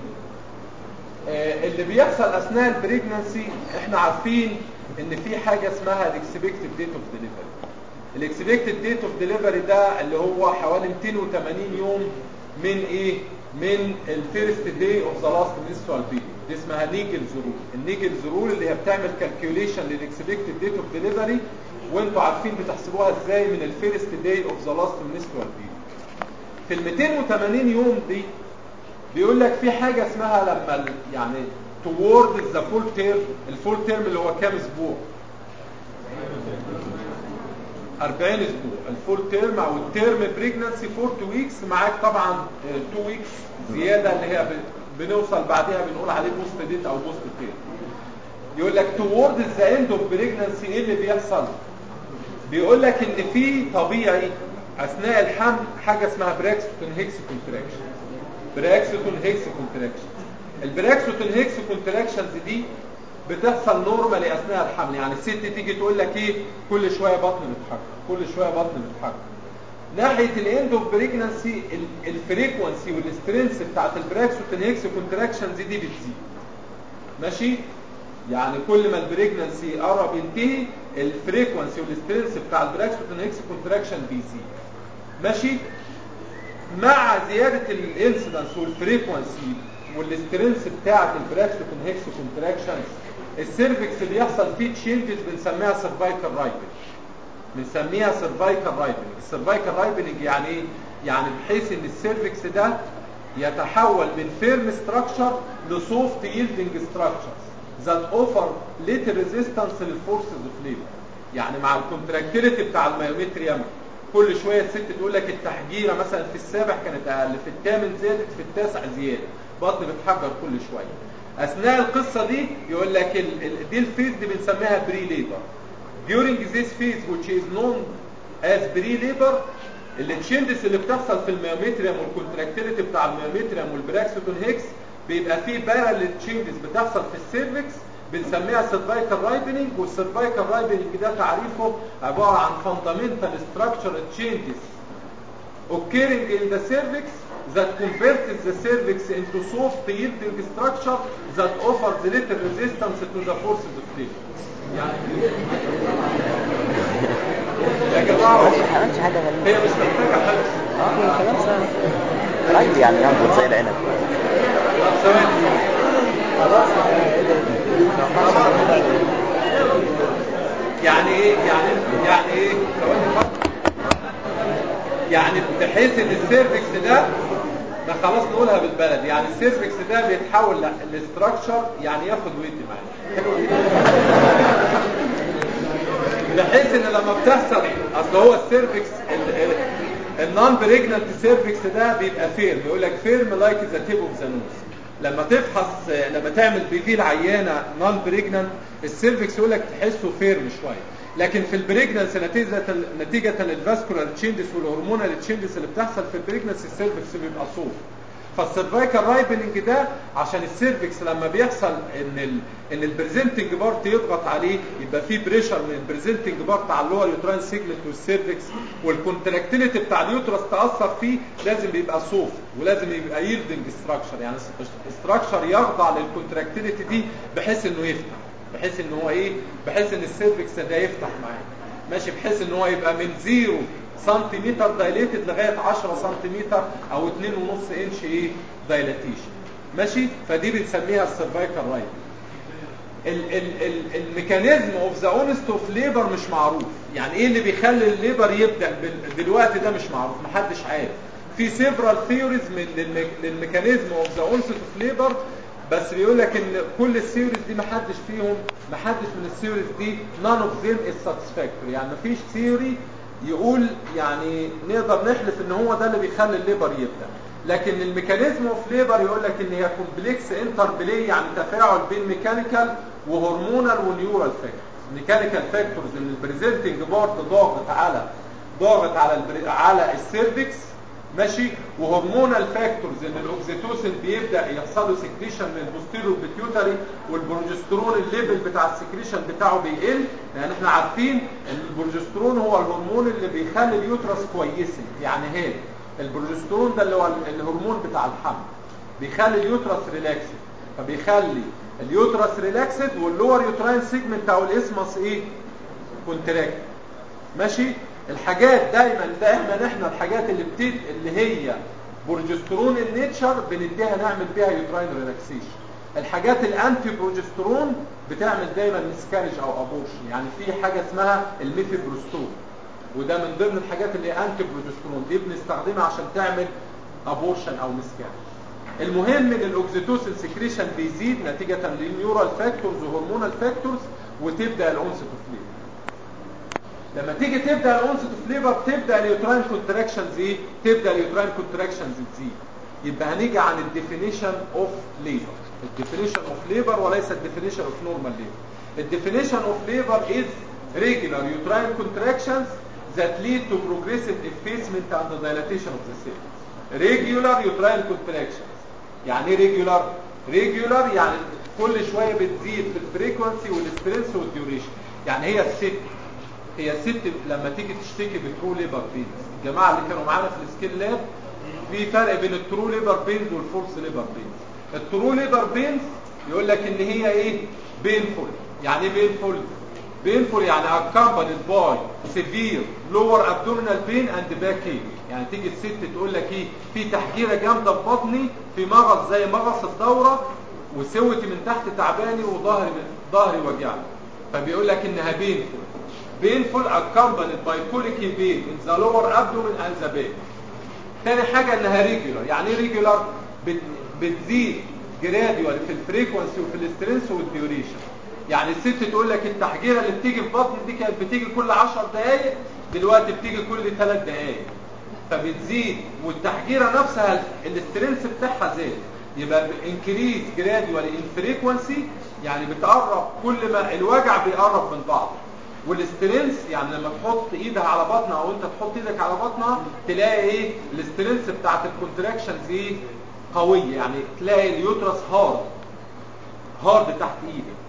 آه اللي بيحصل اثناء البريجنسي احنا عارفين ان في حاجة اسمها الاكسبكتد ديت اوف ديليفري الاكسبكتد ديت اوف ديليفري ده اللي هو حوالي 280 يوم من ايه من الفيرست داي اوف ذا لاست منسترال بيريود دي اسمها نيجلز رول النيجلز رول اللي هي بتعمل كالكيوليشن للاكسبكتد ديت اوف ديليفري وانتوا عارفين بتحسبوها ازاي من الفيرست داي اوف ذا لاست منسترال بيريود في ال 280 يوم دي بيقول لك في حاجه اسمها لما يعني توورد ذا فول تيرم الفول تيرم اللي هو كام اسبوع 40 اسبوع الفول تيرم او التيرم بريجنسي 40 ويكس معاك طبعا 2 ويكس زياده اللي هي بنوصل بعدها بنقول عليه بوست ديت او بوست تيرم يقول لك توورد ذا اند اوف بريجنسي ايه اللي بيحصل بيقول لك ان في طبيعي اثناء الحمل حاجه اسمها براكسوتون هيكس كونتراكشن براكسوتون هيكس كونتراكشن البراكسوتون هيكس كونتراكشنز دي بتحصل نورمالي اثناء الحمل يعني الست تيجي تقول لك ايه كل شويه بطن بتتحرك كل شويه بطن بتتحرك ناحيه الاند اوف بريجنسي الفريكونسي والسترينث بتاعت البراكسوتين هيكس كونتراكشنز دي بتزيد ماشي يعني كل ما البريجنسي قرب ينتهي الفريكونسي والسترينث بتاع البراكسوتين هيكس كونتراكشن بيزيد ماشي مع زياده الانسيدنس والفريكونسي والسترينث بتاعت البراكسوتين هيكس كونتراكشنز السيرفكس بيحصل فيه تشينجز بنسميها سيرفايكال رايبنج بنسميها سيرفايكال رايبنج السيرفايكال رايبنج يعني ايه يعني بحيث ان السيرفكس ده يتحول من فيرم ستراكشر لسوفت ييلدنج ستراكشرز ذات اوفر ليتل ريزيستنس للفورسز اوف ليبر يعني مع الكونتراكتيليتي بتاع الميومتريوم كل شويه الست تقول لك التحجيره مثلا في السابع كانت اقل في الثامن زادت في التاسع زياده بطن بتحجر كل شويه اثناء القصه دي يقول لك ال ال دي الفيز دي بنسميها بري ليبر during this phase which is known as بري ليبر التشينجز اللي بتحصل في الميومتريوم والكونتراكتيليتي بتاع الميومتريوم والبراكسوتون هيكس بيبقى فيه باراليل تشينجز بتحصل في السيرفكس بنسميها سيرفايكال رايبنينج والسيرفايكال رايبنينج ده تعريفه عباره عن fundamental structural changes occurring in the cervix that converts the cervix into soft yielding structure that offers little resistance to the forces of labor. يعني يا جماعه ما عملتش حاجة غريبة هي مش محتاجه حل اه كلام سهل راجل يعني ناخد زي العنب طب ثواني خلاص يعني ايه يعني يعني ايه ثواني فقط. يعني بحيث ان السيرفكس ده ما خلاص نقولها بالبلد يعني السيرفكس ده بيتحول الاستراكشر يعني ياخد ويت معانا حلو كده بحيث ان لما بتحصل اصل هو السيرفكس النون بريجننت سيرفكس ده بيبقى فيرم يقول لك فيرم لايك ذا تيب اوف ذا نوز لما تفحص لما تعمل بي في العيانه نون بريجننت السيرفكس يقول لك تحسه فيرم شويه لكن في البريجننس نتيجه نتيجه للفاسكولار تشينجز والهرمونال تشينجز اللي بتحصل في البريجننس السيرفكس بيبقى صوف فالسيرفايكال رايبننج ده عشان السيرفكس لما بيحصل ان ال ان البريزنتنج بارت يضغط عليه يبقى في بريشر من البريزنتنج بارت على اللور يوتراين سيجمنت والسيرفكس والكونتراكتيليتي بتاع اليوترس تاثر فيه لازم يبقى صوف ولازم يبقى يلدنج ستراكشر يعني ستراكشر يخضع للكونتراكتيليتي دي بحيث انه يفتح بحيث ان هو ايه بحيث ان السيرفكس ده يفتح معاه ماشي بحيث ان هو يبقى من زيرو سنتيمتر دايليتد لغايه 10 سنتيمتر او 2.5 انش ايه دايلاتيشن ماشي فدي بنسميها السيرفايكال رايت ال ال ال الميكانيزم اوف ذا اونست اوف ليبر مش معروف يعني ايه اللي بيخلي الليبر يبدا بال- دلوقتي ده مش معروف محدش عارف في سيفرال ثيوريز من للميك- للميكانيزم اوف ذا اونست اوف ليبر بس بيقول لك ان كل الثيوريز دي محدش فيهم محدش من الثيوريز دي none of them is satisfactory يعني مفيش ثيوري يقول يعني نقدر نحلف ان هو ده اللي بيخلي الليبر يبدا لكن الميكانيزم اوف ليبر يقول لك ان هي كومبلكس انتر بلاي يعني تفاعل بين ميكانيكال وهرمونال ونيورال فاكتورز ميكانيكال فاكتورز ان البريزنتنج بارت ضاغط على ضاغط على البري... على السيرفكس ماشي وهرمونال فاكتورز ان الاوكسيتوسين بيبدا يحصل له سكريشن من البوستيريور بيتيوتري والبروجسترون الليفل بتاع السكريشن بتاعه بيقل لان احنا عارفين ان البروجسترون هو الهرمون اللي بيخلي اليوترس كويسه يعني هادي البروجسترون ده اللي هو الهرمون بتاع الحمل بيخلي اليوترس ريلاكسد فبيخلي اليوترس ريلاكسد واللور يوتراين سيجمنت او الاسمس ايه كونتراكت ماشي الحاجات دايما دايما احنا الحاجات اللي بتد اللي هي بروجسترون النيتشر بنديها نعمل بيها يوتراين ريلاكسيشن الحاجات الانتي بروجسترون بتعمل دايما مسكارج او ابورشن يعني في حاجه اسمها الميثيبروستون وده من ضمن الحاجات اللي انتي بروجسترون دي بنستخدمها عشان تعمل ابورشن او مسكارج المهم ان الاوكسيتوسين سكريشن بيزيد نتيجه للنيورال فاكتورز وهرمونال فاكتورز وتبدا الانس اوف ليبر لما تيجي تبدا الانس اوف ليبر تبدا اليوتراين كونتراكشنز ايه تبدا اليوتراين كونتراكشنز تزيد يبقى هنيجي عن الديفينيشن اوف ليبر الديفينيشن اوف ليبر وليس الديفينيشن اوف نورمال ليبر الديفينيشن اوف ليبر is regular uterine contractions that lead to progressive effacement and dilatation of the cervix regular uterine contractions يعني ايه regular regular يعني كل شويه بتزيد في الفريكونسي والسترينث والديوريشن يعني هي الست هي الست لما تيجي تشتكي بترو ليبر بينز الجماعه اللي كانوا معانا في السكيل لاب في فرق بين الترو ليبر بينز والفولس ليبر بينز الترو ليبر بينز يقول لك ان هي ايه بينفول يعني ايه بينفول بينفول يعني accompanied by severe lower abdominal pain and back ache يعني تيجي الست تقول لك ايه في تحجيره جامده في بطني في مغص زي مغص الدوره وسوتي من تحت تعباني وظهري من ظهري وجعني فبيقول لك انها بينفول painful accompanied by colicky pain in the lower abdomen and the back تاني حاجة انها ريجولار يعني ايه ريجولار بتزيد جراديوال في الفريكونسي وفي الاسترنس والديوريشن يعني الست تقول لك التحجيرة اللي بتيجي في بطن دي كانت بتيجي كل 10 دقايق دلوقتي بتيجي كل 3 دقايق فبتزيد والتحجيرة نفسها الاسترنس بتاعها زاد يبقى انكريز جراديوال ان فريكونسي يعني بتقرب كل ما الوجع بيقرب من بعض والاسترنس يعني لما تحط ايدها على بطنها او انت تحط ايدك على بطنها تلاقي ايه الاسترنس بتاعت الكونتراكشنز ايه قويه يعني تلاقي اليوترس هارد هارد تحت ايدك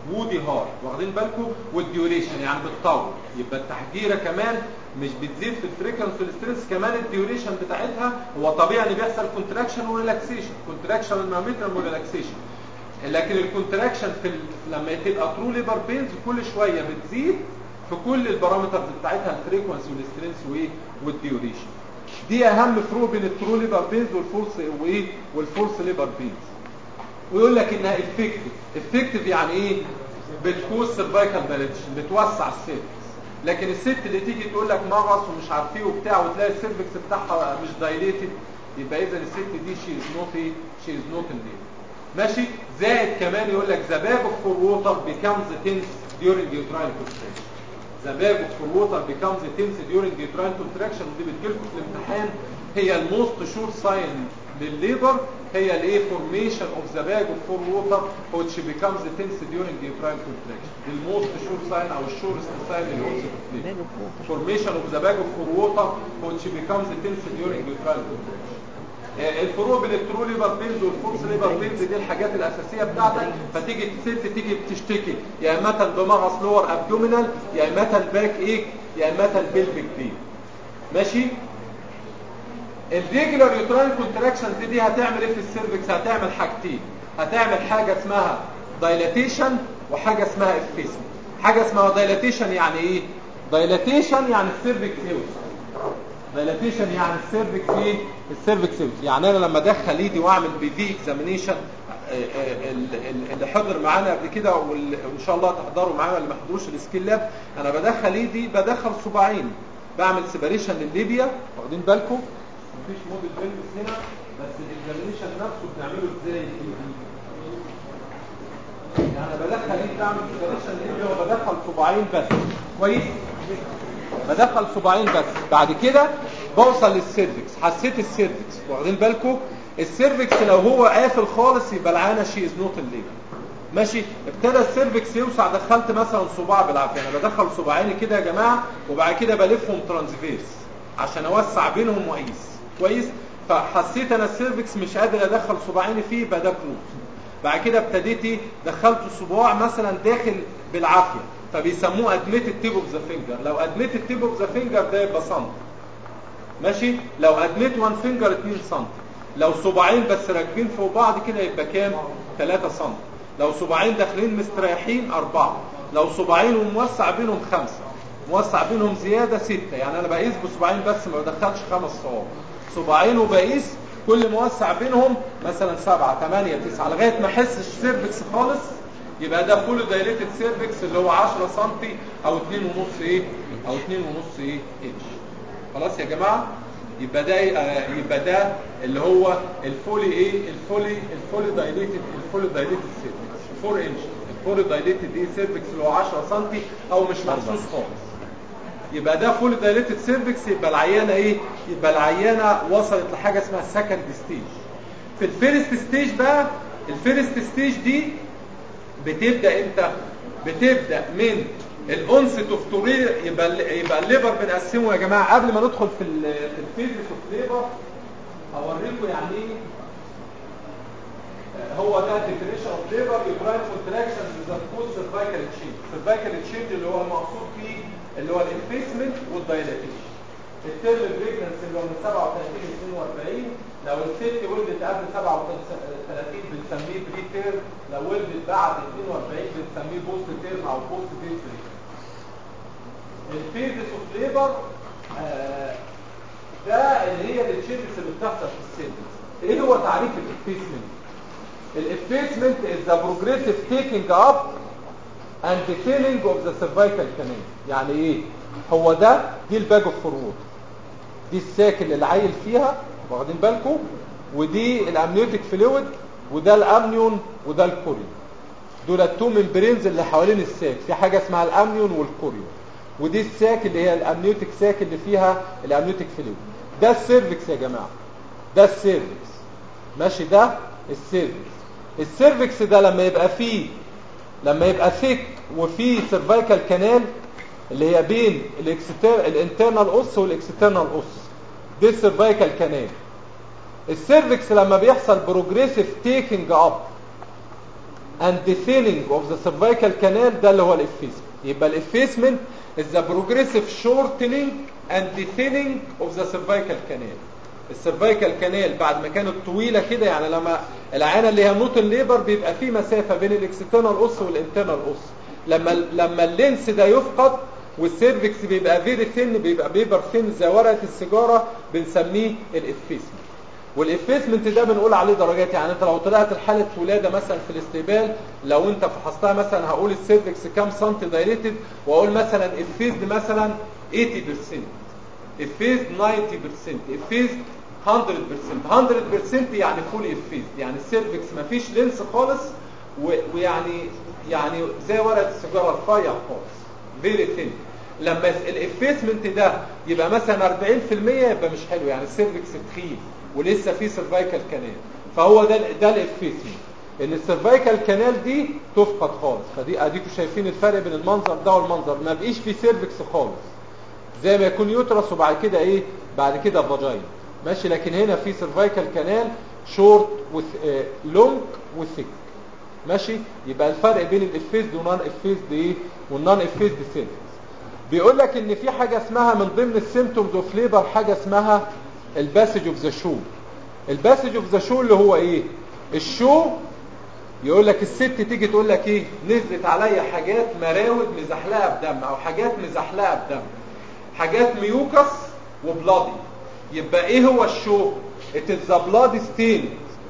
وودي هارد واخدين بالكم والديوريشن يعني بتطول يبقى التحجيره كمان مش بتزيد في الفريكونس والستريس كمان الديوريشن بتاعتها هو طبيعي ان بيحصل كونتراكشن وريلاكسيشن كونتراكشن الماميتر وريلاكسيشن لكن الكونتراكشن في ال... لما تبقى ترو ليبر بينز كل شويه بتزيد في كل البارامترز بتاعتها الفريكونسي والسترينث وايه والديوريشن دي اهم فروق بين الترو ليبر بينز والفولس وايه والفولس ليبر بينز ويقول لك انها افكتيف افكتيف يعني ايه بتكوز سيرفايكال دايليتيشن بتوسع السيرفكس لكن الست اللي تيجي تقول لك مغص ومش عارف ايه وبتاع وتلاقي السيرفكس بتاعها مش دايليتد يبقى اذا الست دي شي از نوت ايه شي از نوت ماشي زائد كمان يقول لك the bag of for water becomes tense during uterine contraction the bag of for water becomes tense during uterine contraction ودي بتجيلكم في الامتحان هي الموست شور ساين للليبر هي الايه formation of the bag of for water which becomes tense during uterine contraction دي الموست شور ساين او الشورست ساين للاوسيتوفليب formation of the bag of for water which becomes tense during uterine contraction الفروق بين الترو ليبر بينز والفولس ليبر بينز دي الحاجات الاساسيه بتاعتك فتيجي الست تيجي بتشتكي يا اما بمغص لور ابدومينال يا اما باك ايك يا اما بيلفيك بين ماشي الريجولار يوتراين كونتراكشن دي, دي هتعمل ايه في السيرفكس هتعمل حاجتين هتعمل حاجه اسمها دايلاتيشن وحاجه اسمها افيسمنت حاجه اسمها دايلاتيشن يعني ايه دايلاتيشن يعني السيرفكس يوسع دايلاتيشن يعني السيرفكس ايه السيرفكس يعني انا لما ادخل ايدي واعمل بي في اكزامينيشن اللي حضر معانا قبل كده وان شاء الله تحضروا معانا اللي ما حضروش السكيل لاب انا بدخل ايدي بدخل صباعين بعمل سيباريشن للليبيا واخدين بالكم مفيش موديل بيلبس هنا بس الاكزامينيشن نفسه بنعمله ازاي يعني بدخل ايدي بعمل سيباريشن للليبيا وبدخل صباعين بس كويس بدخل صباعين بس بعد كده بوصل للسيرفكس حسيت السيرفكس واخدين بالكم السيرفكس لو هو قافل خالص يبقى العانه شي از نوت الليبر ماشي ابتدى السيرفكس يوسع دخلت مثلا صباع بالعافيه انا بدخل صباعيني كده يا جماعه وبعد كده بلفهم ترانسفيرس عشان اوسع بينهم واقيس كويس فحسيت انا السيرفكس مش قادر ادخل صباعيني فيه يبقى ده كلوز بعد كده ابتديتي دخلت صباع مثلا داخل بالعافيه فبيسموه ادميتد تيب اوف ذا فينجر لو ادميتد تيب اوف ذا فينجر ده يبقى سم ماشي لو ادميت 1 فينجر 2 سم لو صباعين بس راكبين فوق بعض كده يبقى كام 3 سم لو صباعين داخلين مستريحين 4 لو صباعين وموسع بينهم 5 موسع بينهم زياده 6 يعني انا بقيس بصباعين بس ما بدخلش خمس صوابع صباعين وبقيس كل موسع بينهم مثلا 7 8 9 لغايه ما احس السيرفكس خالص يبقى ده فول دايليتد سيرفكس اللي هو 10 سم او 2 ونص ايه او 2 ونص ايه انش خلاص يا جماعه يبقى ده آه يبقى ده اللي هو الفولي ايه الفولي الفولي دايليتد الفولي دايليتد سيرفكس 4 انش الفولي دايليتد ايه سيرفكس اللي هو 10 سم او مش محسوس خالص يبقى ده فول دايليتد سيرفكس يبقى العيانه ايه يبقى العيانه وصلت لحاجه اسمها سكند ستيج في الفيرست ستيج بقى الفيرست ستيج دي بتبدا امتى بتبدا من الانست اوف تورير يبقى يبقى الليبر بنقسمه يا جماعه قبل ما ندخل في في الفيزيس اوف ليبر هوريكم يعني ايه هو ده ديفينيشن اوف ليبر يوتراين كونتراكشن ذات كوز سيرفايكال تشينج سيرفايكال تشينج اللي هو المقصود فيه اللي هو الانفيسمنت والدايلاتيشن الترم بريجنسي اللي هو من 37 ل 42 لو الست ولدت قبل 37 بنسميه بري تيرم لو ولدت بعد 42 بنسميه بوست تيرم او بوست ديت الفيزس اوف ليبر ده اللي هي التشينجز اللي بتحصل في السيلز ايه هو تعريف الافيسمنت الافيسمنت is the progressive taking up and the filling of the cervical canal يعني ايه هو ده دي الباج اوف فورورد دي الساك اللي العيل فيها واخدين بالكم ودي الامنيوتيك فلويد وده الامنيون وده الكوريون دول التو ممبرينز اللي حوالين الساك في حاجه اسمها الامنيون والكوريون ودي الساك اللي هي الامنيوتيك ساك اللي فيها الامنيوتيك فلويد ده السيرفكس يا جماعه ده السيرفكس ماشي ده السيرفكس السيرفكس ده لما يبقى فيه لما يبقى ثيك وفيه سيرفايكال كانال اللي هي بين الاكستر الانترنال اوس والاكسترنال اوس دي السيرفايكال كانال السيرفكس لما بيحصل بروجريسيف تيكينج اب and the thinning of the cervical canal ده اللي هو الافيسمنت يبقى الافيسمنت is the progressive shortening and the thinning of the cervical canal السيرفايكال كانال بعد ما كانت طويله كده يعني لما العينه اللي هي نوت الليبر بيبقى في مسافه بين الاكسترنال اوس والانترنال اوس لما لما اللينس ده يفقد والسيرفكس بيبقى فيري ثين بيبقى بيبر ثين زي ورقه السيجاره بنسميه الافيسمنت والافيسمنت ده بنقول عليه درجات يعني انت لو طلعت لحاله ولاده مثلا في الاستقبال لو انت فحصتها مثلا هقول السيرفكس كام سنتي دايريتد واقول مثلا افيزد مثلا 80% افيزد 90% افيزد 100% 100% يعني فول افيزد يعني السيرفكس مفيش لينس خالص ويعني يعني زي ورقه السيجاره رفيع خالص فيري ثين لما الافيسمنت ده يبقى مثلا 40% يبقى مش حلو يعني السيرفكس تخين ولسه في سيرفايكال كانال فهو ده ده الافيسمنت ان السيرفايكال كانال دي تفقد خالص فدي اديكم شايفين الفرق بين المنظر ده والمنظر ما بقيش في سيرفكس خالص زي ما يكون يوترس وبعد كده ايه بعد كده فاجاين ماشي لكن هنا في سيرفايكال كانال شورت وث لونج وثيك ماشي يبقى الفرق بين الافيزد والنون افيزد ايه والنون افيزد سيرفكس بيقول لك ان في حاجه اسمها من ضمن السيمتومز اوف ليبر حاجه اسمها الباسج اوف ذا شو الباسج اوف ذا شو اللي هو ايه الشو يقول لك الست تيجي تقول لك ايه نزلت عليا حاجات مراود مزحلقه بدم او حاجات مزحلقه بدم حاجات ميوكس وبلادي يبقى ايه هو الشو it is the blood stain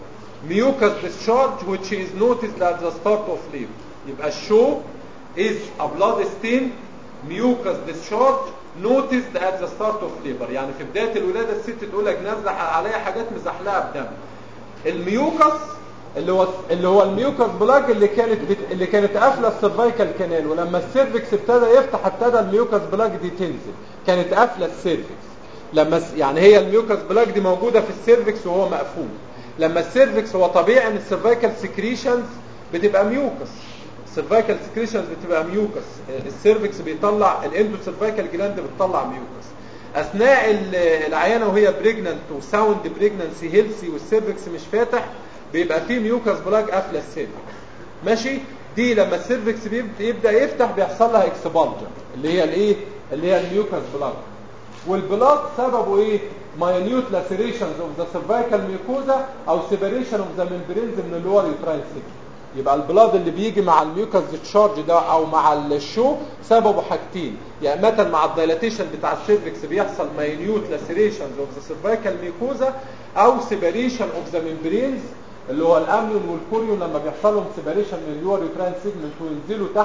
mucus discharge which is noticed at the start of labor يبقى الشو is a blood stain mucus discharge noticed at the start of labor يعني في بداية الولادة الست تقول لك نازلة عليها حاجات مزحلقة بدم الميوكس اللي هو اللي هو الميوكس بلاج اللي كانت بت... اللي كانت قافله السيرفايكال كانال ولما السيرفكس ابتدى يفتح ابتدى الميوكس بلاج دي تنزل كانت قافله السيرفكس لما س... يعني هي الميوكس بلاج دي موجوده في السيرفكس وهو مقفول لما السيرفكس هو طبيعي ان السيرفايكال سكريشنز بتبقى ميوكس السيرفايكال سكريشنز بتبقى ميوكس السيرفكس بيطلع الاندو سيرفايكال جلاند بتطلع ميوكس اثناء العيانه وهي بريجننت وساوند بريجننسي هيلسي والسيرفكس مش فاتح بيبقى فيه ميوكس بلاج قافله السيرفكس ماشي دي لما السيرفكس يبدا يفتح بيحصل لها اكسبالجن اللي هي الايه اللي هي الميوكس بلاج والبلاج سببه ايه ماينيوت لاسيريشنز اوف ذا سيرفايكال ميوكوزا او سيبريشن اوف ذا ممبرينز من اللور يوتراين سيجن يبقى البلاد اللي بيجي مع الميوكس ديتشارج ده او مع الشو سببه حاجتين يا يعني اما مع الدايلاتيشن بتاع السيرفكس بيحصل ماينيوت لاسيريشنز اوف ذا سيرفايكال ميوكوزا او سيبريشن اوف ذا ممبرينز اللي هو الامنيون والكوريون لما بيحصل لهم سيبريشن من اللور يوتراين سيجمنت وينزلوا تحت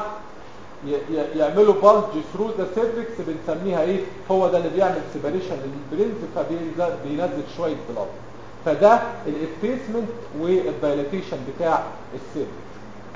يعملوا بالج ثرو ذا سيرفكس بنسميها ايه هو ده اللي بيعمل سيبريشن للبرينز فبينزل شويه بلاد فده الافيسمنت والدايلاتيشن بتاع السيرفكس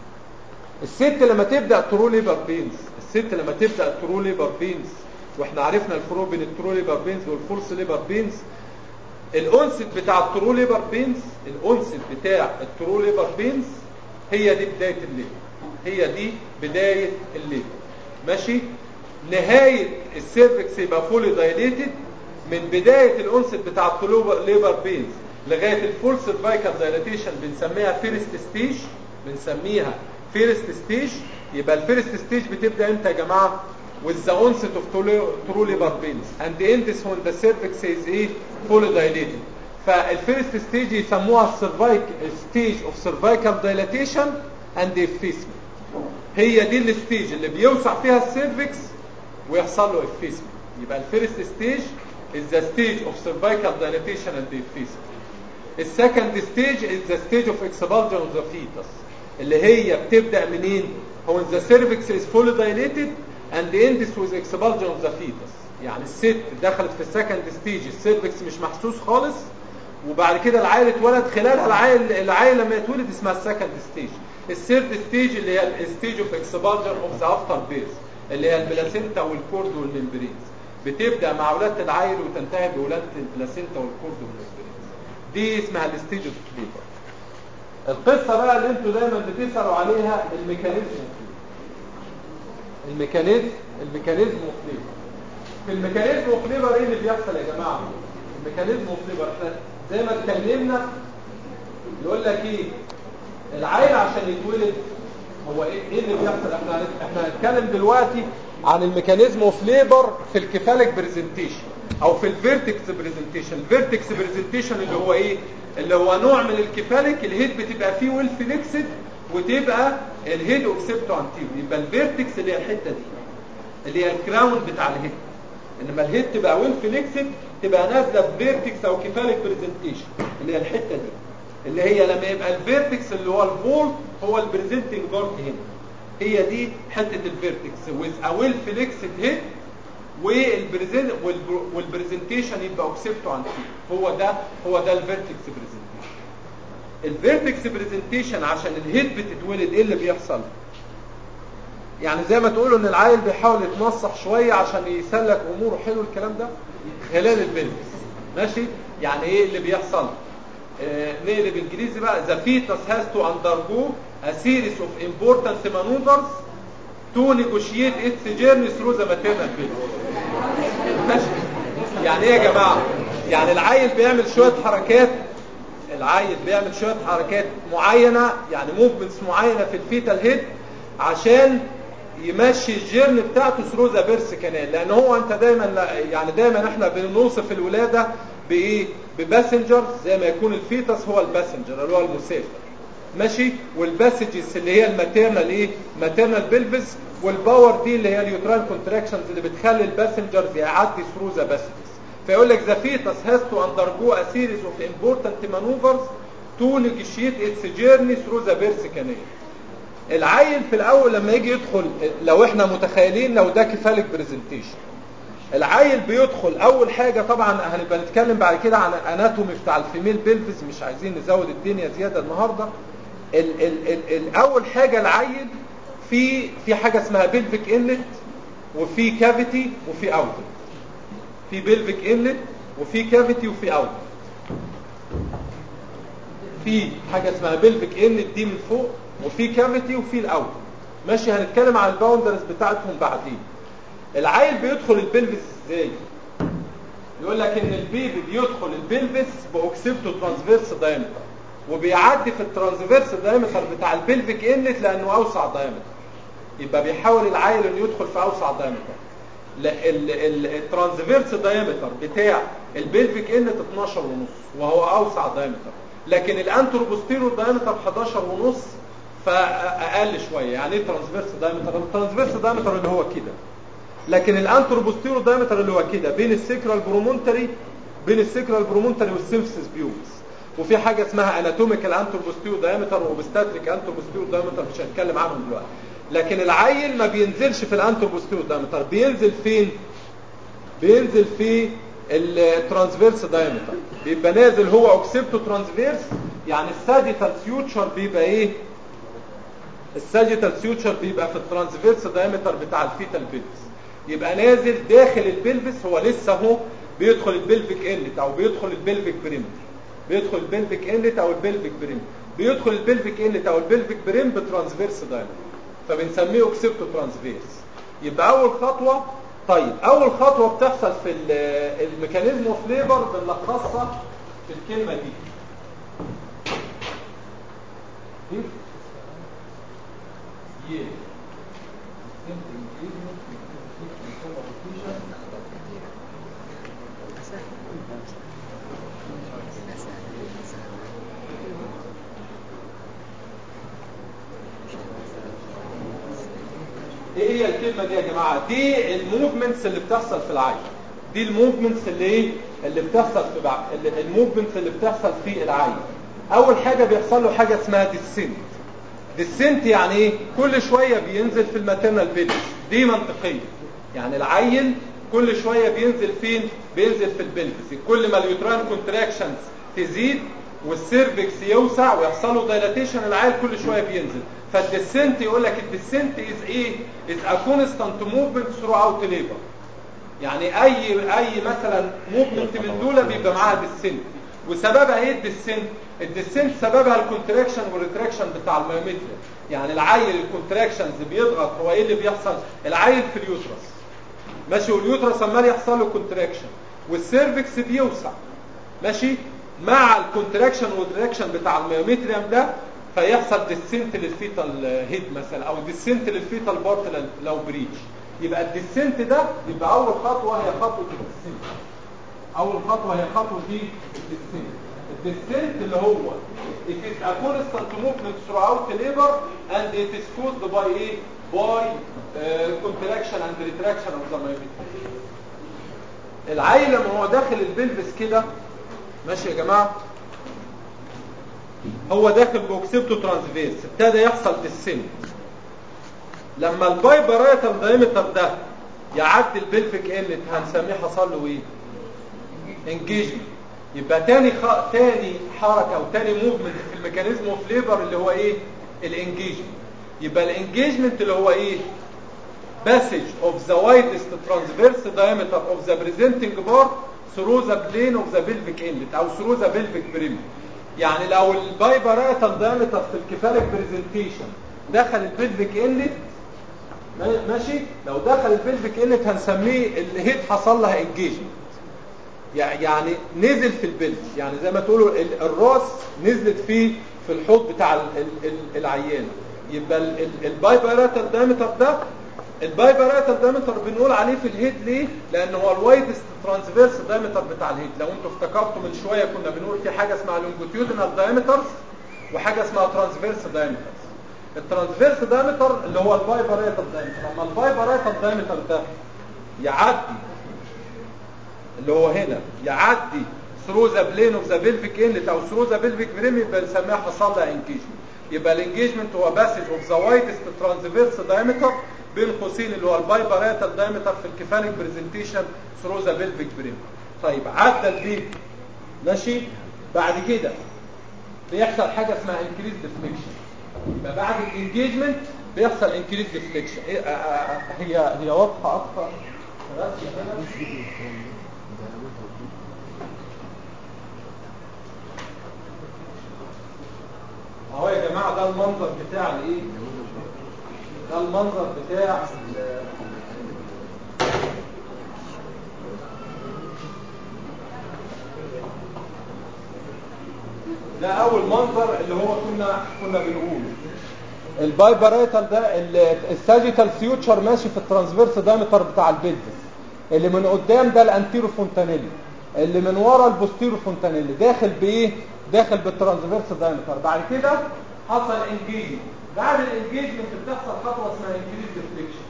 الست لما تبدا ترو ليبر بينز الست لما تبدا ترو ليبر بينز واحنا عرفنا الفروق بين الترو ليبر بينز والفولس ليبر بينز الانست بتاع الترو ليبر بينز الانست بتاع الترو ليبر بينز هي دي بدايه الليبر هي دي بدايه الليبر ماشي نهايه السيرفكس يبقى فولي دايليتد من بدايه الانست بتاع الترو ليبر بينز لغايه الفول سيرفايكال دايليتيشن بنسميها فيرست ستيج بنسميها فيرست ستيج يبقى الفيرست ستيج بتبدا امتى يا جماعه with the onset of true labor pains and ends when the cervix is ايه fully dilated فالفيرست ستيج يسموها السيرفايك ستيج اوف سيرفايكال dilatation and effacement هي دي الستيج اللي بيوسع فيها السيرفكس ويحصل له effacement يبقى الفيرست ستيج is the stage of cervical dilatation and effacement السكند ستيج is the stage of expulsion of the fetus اللي هي بتبدا منين هو the cervix is fully dilated and ends with expulsion of the fetus يعني الست دخلت في السكند ستيج السيرفكس مش محسوس خالص وبعد كده العيل اتولد خلالها العيل العيل لما يتولد اسمها السكند ستيج الثيرد ستيج اللي هي الستيج اوف اكسبالجن اوف ذا افتر بيز اللي هي البلاسينتا والكورد والممبرينز بتبدا مع ولاده العيل وتنتهي بولاده البلاسينتا والكورد والممبرينز دي اسمها الستيج اوف ليبر القصه بقى اللي انتوا دايما بتسالوا عليها الميكانيزم الميكانيزم الميكانيزم اوف ليبر في الميكانيزم اوف ليبر ايه اللي بيحصل يا جماعه الميكانيزم اوف ليبر احنا زي ما اتكلمنا يقول لك ايه العيل عشان يتولد هو ايه ايه اللي بيحصل احنا هنت- احنا هنتكلم دلوقتي عن الميكانيزم اوف ليبر في الكفالك برزنتيشن او في الفيرتكس برزنتيشن الفيرتكس برزنتيشن اللي هو ايه اللي هو نوع من الكفالك الهيد بتبقى فيه ويل فليكسد وتبقى الهيد اوكسبتو انتيريور يبقى الفيرتكس اللي هي الحته دي اللي هي الكراون بتاع الهيد انما الهيد تبقى ويل فليكسد تبقى نازله بفيرتكس او كفالك برزنتيشن اللي هي الحته دي اللي هي لما يبقى الفيرتكس اللي هو الفولت هو البريزنتنج بارت هنا هي دي حته الفيرتكس ويز ا ويل فليكسد هيد والبريزنت والبرزنتيشن يبقى اوكسبتو عن هو ده هو ده الفيرتكس برزنتيشن الفيرتكس برزنتيشن عشان الهيد بتتولد ايه اللي بيحصل يعني زي ما تقولوا ان العيل بيحاول يتنصح شويه عشان يسلك اموره حلو الكلام ده خلال البلبس ماشي يعني ايه اللي بيحصل آه نقلب انجليزي بقى the fetus has to undergo a series of important maneuvers to negotiate its journey through the maternal pelvis ماشي يعني ايه يا جماعه يعني العيل بيعمل شويه حركات العيل بيعمل شويه حركات معينه يعني موفمنتس معينه في الفيتال هيد عشان يمشي الجيرن بتاعته ثرو ذا بيرس كانال لان هو انت دايما لا- يعني دايما احنا بنوصف الولاده بايه بباسنجر زي ما يكون الفيتس هو الباسنجر اللي هو المسافر ماشي والباسجز اللي هي الماتيرنال ايه ماتيرنال بيلفز والباور دي اللي هي اليوترال كونتراكشنز اللي بتخلي الباسنجرز يعدي ثرو ذا باسجز فيقول لك the fetus has to undergo a series of important maneuvers to negotiate its journey through the birth canal العيل في الاول لما يجي يدخل لو احنا متخيلين لو ده كفالك برزنتيشن العيل بيدخل اول حاجة طبعا هنبقى نتكلم بعد كده عن اناتومي بتاع الفيميل بيلفز مش عايزين نزود الدنيا زيادة النهاردة ال ال ال ال اول حاجة العيل في في حاجة اسمها بيلفيك انلت وفي كافيتي وفي اوتلت في بيلفيك انلت وفي كافيتي وفي اوتلت في حاجة اسمها بيلفيك انلت دي من فوق وفي كافيتي وفي الاوتلت ماشي هنتكلم عن الباوندرز بتاعتهم بعدين العيل بيدخل البلفس ازاي يقول لك ان البيبي بيدخل البلفس باوكسيبتو ترانسفيرس دايمتر وبيعدي في الترانسفيرس دايمتر بتاع البلفيك انلت لانه اوسع دايمتر يبقى بيحاول العيل انه يدخل في اوسع دايمتر لا ال- ال- الترانسفيرس دايمتر بتاع البلفيك انلت 12 ونص وهو اوسع دايمتر لكن الانتروبوستيرور دايمتر 11 ونص فاقل شويه يعني ايه ترانسفيرس دايمتر الترانسفيرس دايمتر اللي هو كده لكن الانتروبوستيرو دايمتر اللي هو كده بين السيكرال برومونتري بين السيكرال برومونتري والسيمفيس بيوبس وفي حاجه اسمها اناتوميكال انتروبوستيرو دايمتر وبستاتريك انتروبوستيرو دايمتر مش هنتكلم عنهم دلوقتي لكن العيل ما بينزلش في الانتروبوستيرو دايمتر بينزل فين بينزل في الترانسفيرس دايمتر بيبقى نازل هو اوكسيبتو ترانسفيرس يعني الساجيتال سيوتشر بيبقى ايه الساجيتال سيوتشر بيبقى في الترانسفيرس دايمتر بتاع الفيتال بيلفس يبقى نازل داخل البلفس هو لسه اهو بيدخل البلفيك انلت او بيدخل البلفيك بريم بيدخل البلفيك انلت او البلفيك بريم بيدخل البلفيك انلت او البلفيك بريم بترانسفيرس دايمتر فبنسميه اوكسيبتو ترانسفيرس يبقى اول خطوه طيب اول خطوه بتحصل في ال- الميكانيزم اوف ليبر بنلخصها في الكلمه دي Yeah. ايه هي الكلمه دي يا جماعه دي الموفمنتس اللي بتحصل في العين دي الموفمنتس اللي ايه اللي بتحصل في بعض الموفمنتس اللي بتحصل في العين اول حاجه بيحصل له حاجه اسمها ديسنت ديسنت يعني ايه كل شويه بينزل في الماتيرنال بيلس دي منطقيه يعني العيل كل شويه بينزل فين بينزل في البلفس كل ما اليوتران كونتراكشنز تزيد والسيرفكس يوسع ويحصل له دايلاتيشن العيل كل شويه بينزل فالديسنت يقول لك الديسنت از ايه از ا كونستانت موفمنت ثرو اوت ليبر يعني اي اي مثلا موفمنت من دول بيبقى معاها ديسنت وسببها ايه الديسنت الديسنت سببها الكونتراكشن والريتراكشن بتاع الميومتريا يعني العيل الكونتراكشنز بيضغط هو ايه اللي بيحصل العيل في اليوترس ماشي واليوترس عمال يحصل له كونتراكشن والسيرفكس بيوسع ماشي مع الكونتراكشن والريتراكشن بتاع الميومتريم ده فيحصل ديسنت للفيتال هيد مثلا او ديسنت للفيتال بارت لو بريتش يبقى الديسنت ده يبقى اول خطوه هي خطوه الديسنت اول خطوه هي خطوه دي الديسنت الديسنت اللي هو it is a constant movement throughout the labor and it is caused by ايه by uh, contraction and retraction of the myometrium العيل لما هو داخل البلفس كده ماشي يا جماعه هو داخل بوكسيبتو ترانسفيرس ابتدى يحصل ديسنت لما البايبرايتال دايمتر ده يعدي البلفيك انلت هنسميه حصل له ايه انجيجمنت يبقى تاني خ... تاني حركه او تاني موفمنت في الميكانيزم اوف ليبر اللي هو ايه الانجيجمنت يبقى الانجيجمنت اللي هو ايه passage of the widest transverse diameter of the presenting part through the plane of the pelvic inlet او through the pelvic brim يعني لو البايبراتال diameter في الكفالك بريزنتيشن دخل البلفيك انلت ماشي لو دخل البلفيك انلت هنسميه الهيد حصل لها انجيجمنت يعني نزل في البلف يعني زي ما تقولوا الراس نزلت في في الحوض بتاع العيان يبقى البايبراتال دايمتر ده البايبراتال دايمتر بنقول عليه في الهيد ليه لان هو الوايدست ترانسفيرس دايمتر بتاع الهيد لو انتوا افتكرتوا من شويه كنا بنقول في حاجه اسمها لونجيتيودينال دايمترز وحاجه اسمها ترانسفيرس دايمترز الترانسفيرس دايمتر اللي هو البايبراتال دايمتر لما البايبراتال دايمتر ده يعدي اللي هو هنا يعدي ثرو ذا بلين اوف ذا بلفيك انلت او ثرو ذا بلفيك بريم يبقى نسميها حصل لها انجيجمنت يبقى الانجيجمنت هو باسج اوف ذا وايدست ترانسفيرس دايمتر بين قوسين اللي هو البايبراتال دايمتر في الكيفاليك برزنتيشن ثرو ذا بلفيك بريم طيب عدى البيت ماشي بعد كده بيحصل حاجه اسمها انكريز ديفليكشن يبقى بعد الانجيجمنت بيحصل انكريز ديفليكشن هي هي واضحه اكتر اهو يا جماعه ده المنظر بتاع الايه ده المنظر بتاع ده اول منظر اللي هو كنا كنا بنقوله البايبريتال ده الساجيتال فيوتشر ماشي في الترانسفيرس دايمتر بتاع البيلفس اللي من قدام ده الانتيرو فونتانيلي اللي من ورا البوستيرو فونتانيلي داخل بايه داخل بالترانسفيرس دايمتر بعد كده حصل انجيجمنت بعد الانجيجمنت بتحصل خطوه اسمها انكريز ديفليكشن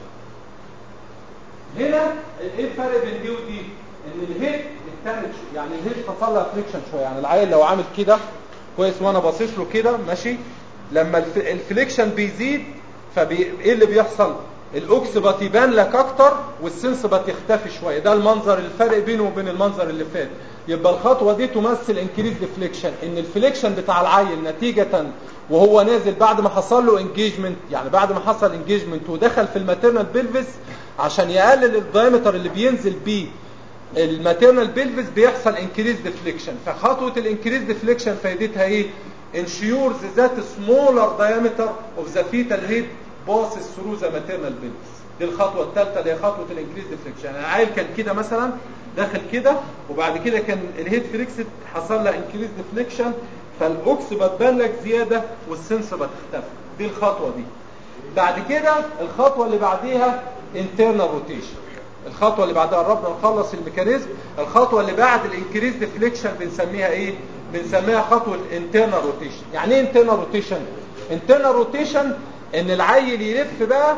هنا ايه الفرق بين دي ودي ان الهيد اتنت يعني الهيد حصل لها فليكشن شويه يعني العيل لو عامل كده كويس وانا باصص له كده ماشي لما الف... الفليكشن بيزيد فبي... ايه اللي بيحصل الاوكسبات يبان لك اكتر والسنسبات يختفي شويه ده المنظر الفرق بينه وبين المنظر اللي فات يبقى الخطوه دي تمثل انكريز ديفليكشن ان الفليكشن بتاع العيل نتيجه وهو نازل بعد ما حصل له انجيجمنت يعني بعد ما حصل انجيجمنت ودخل في الماتيرنال بيلفس عشان يقلل الدايمتر اللي بينزل بيه الماتيرنال بيلفس بيحصل انكريز ديفليكشن فخطوه الانكريز ديفليكشن فايدتها ايه ensures that smaller diameter of the fetal head passes through the maternal pelvis دي الخطوه الثالثه اللي هي خطوه الانكريز ديفليكشن يعني العيل كان كده مثلا داخل كده وبعد كده كان الهيد فليكسد حصل لها انكريز ديفليكشن فالاوكس بتبان لك زياده والسنس بتختفي دي الخطوه دي بعد كده الخطوه اللي بعديها internal روتيشن الخطوه اللي بعدها قربنا نخلص الميكانيزم الخطوه اللي بعد الانكريز ديفليكشن بنسميها ايه بنسميها خطوه internal روتيشن يعني ايه internal روتيشن internal روتيشن ان العيل يلف بقى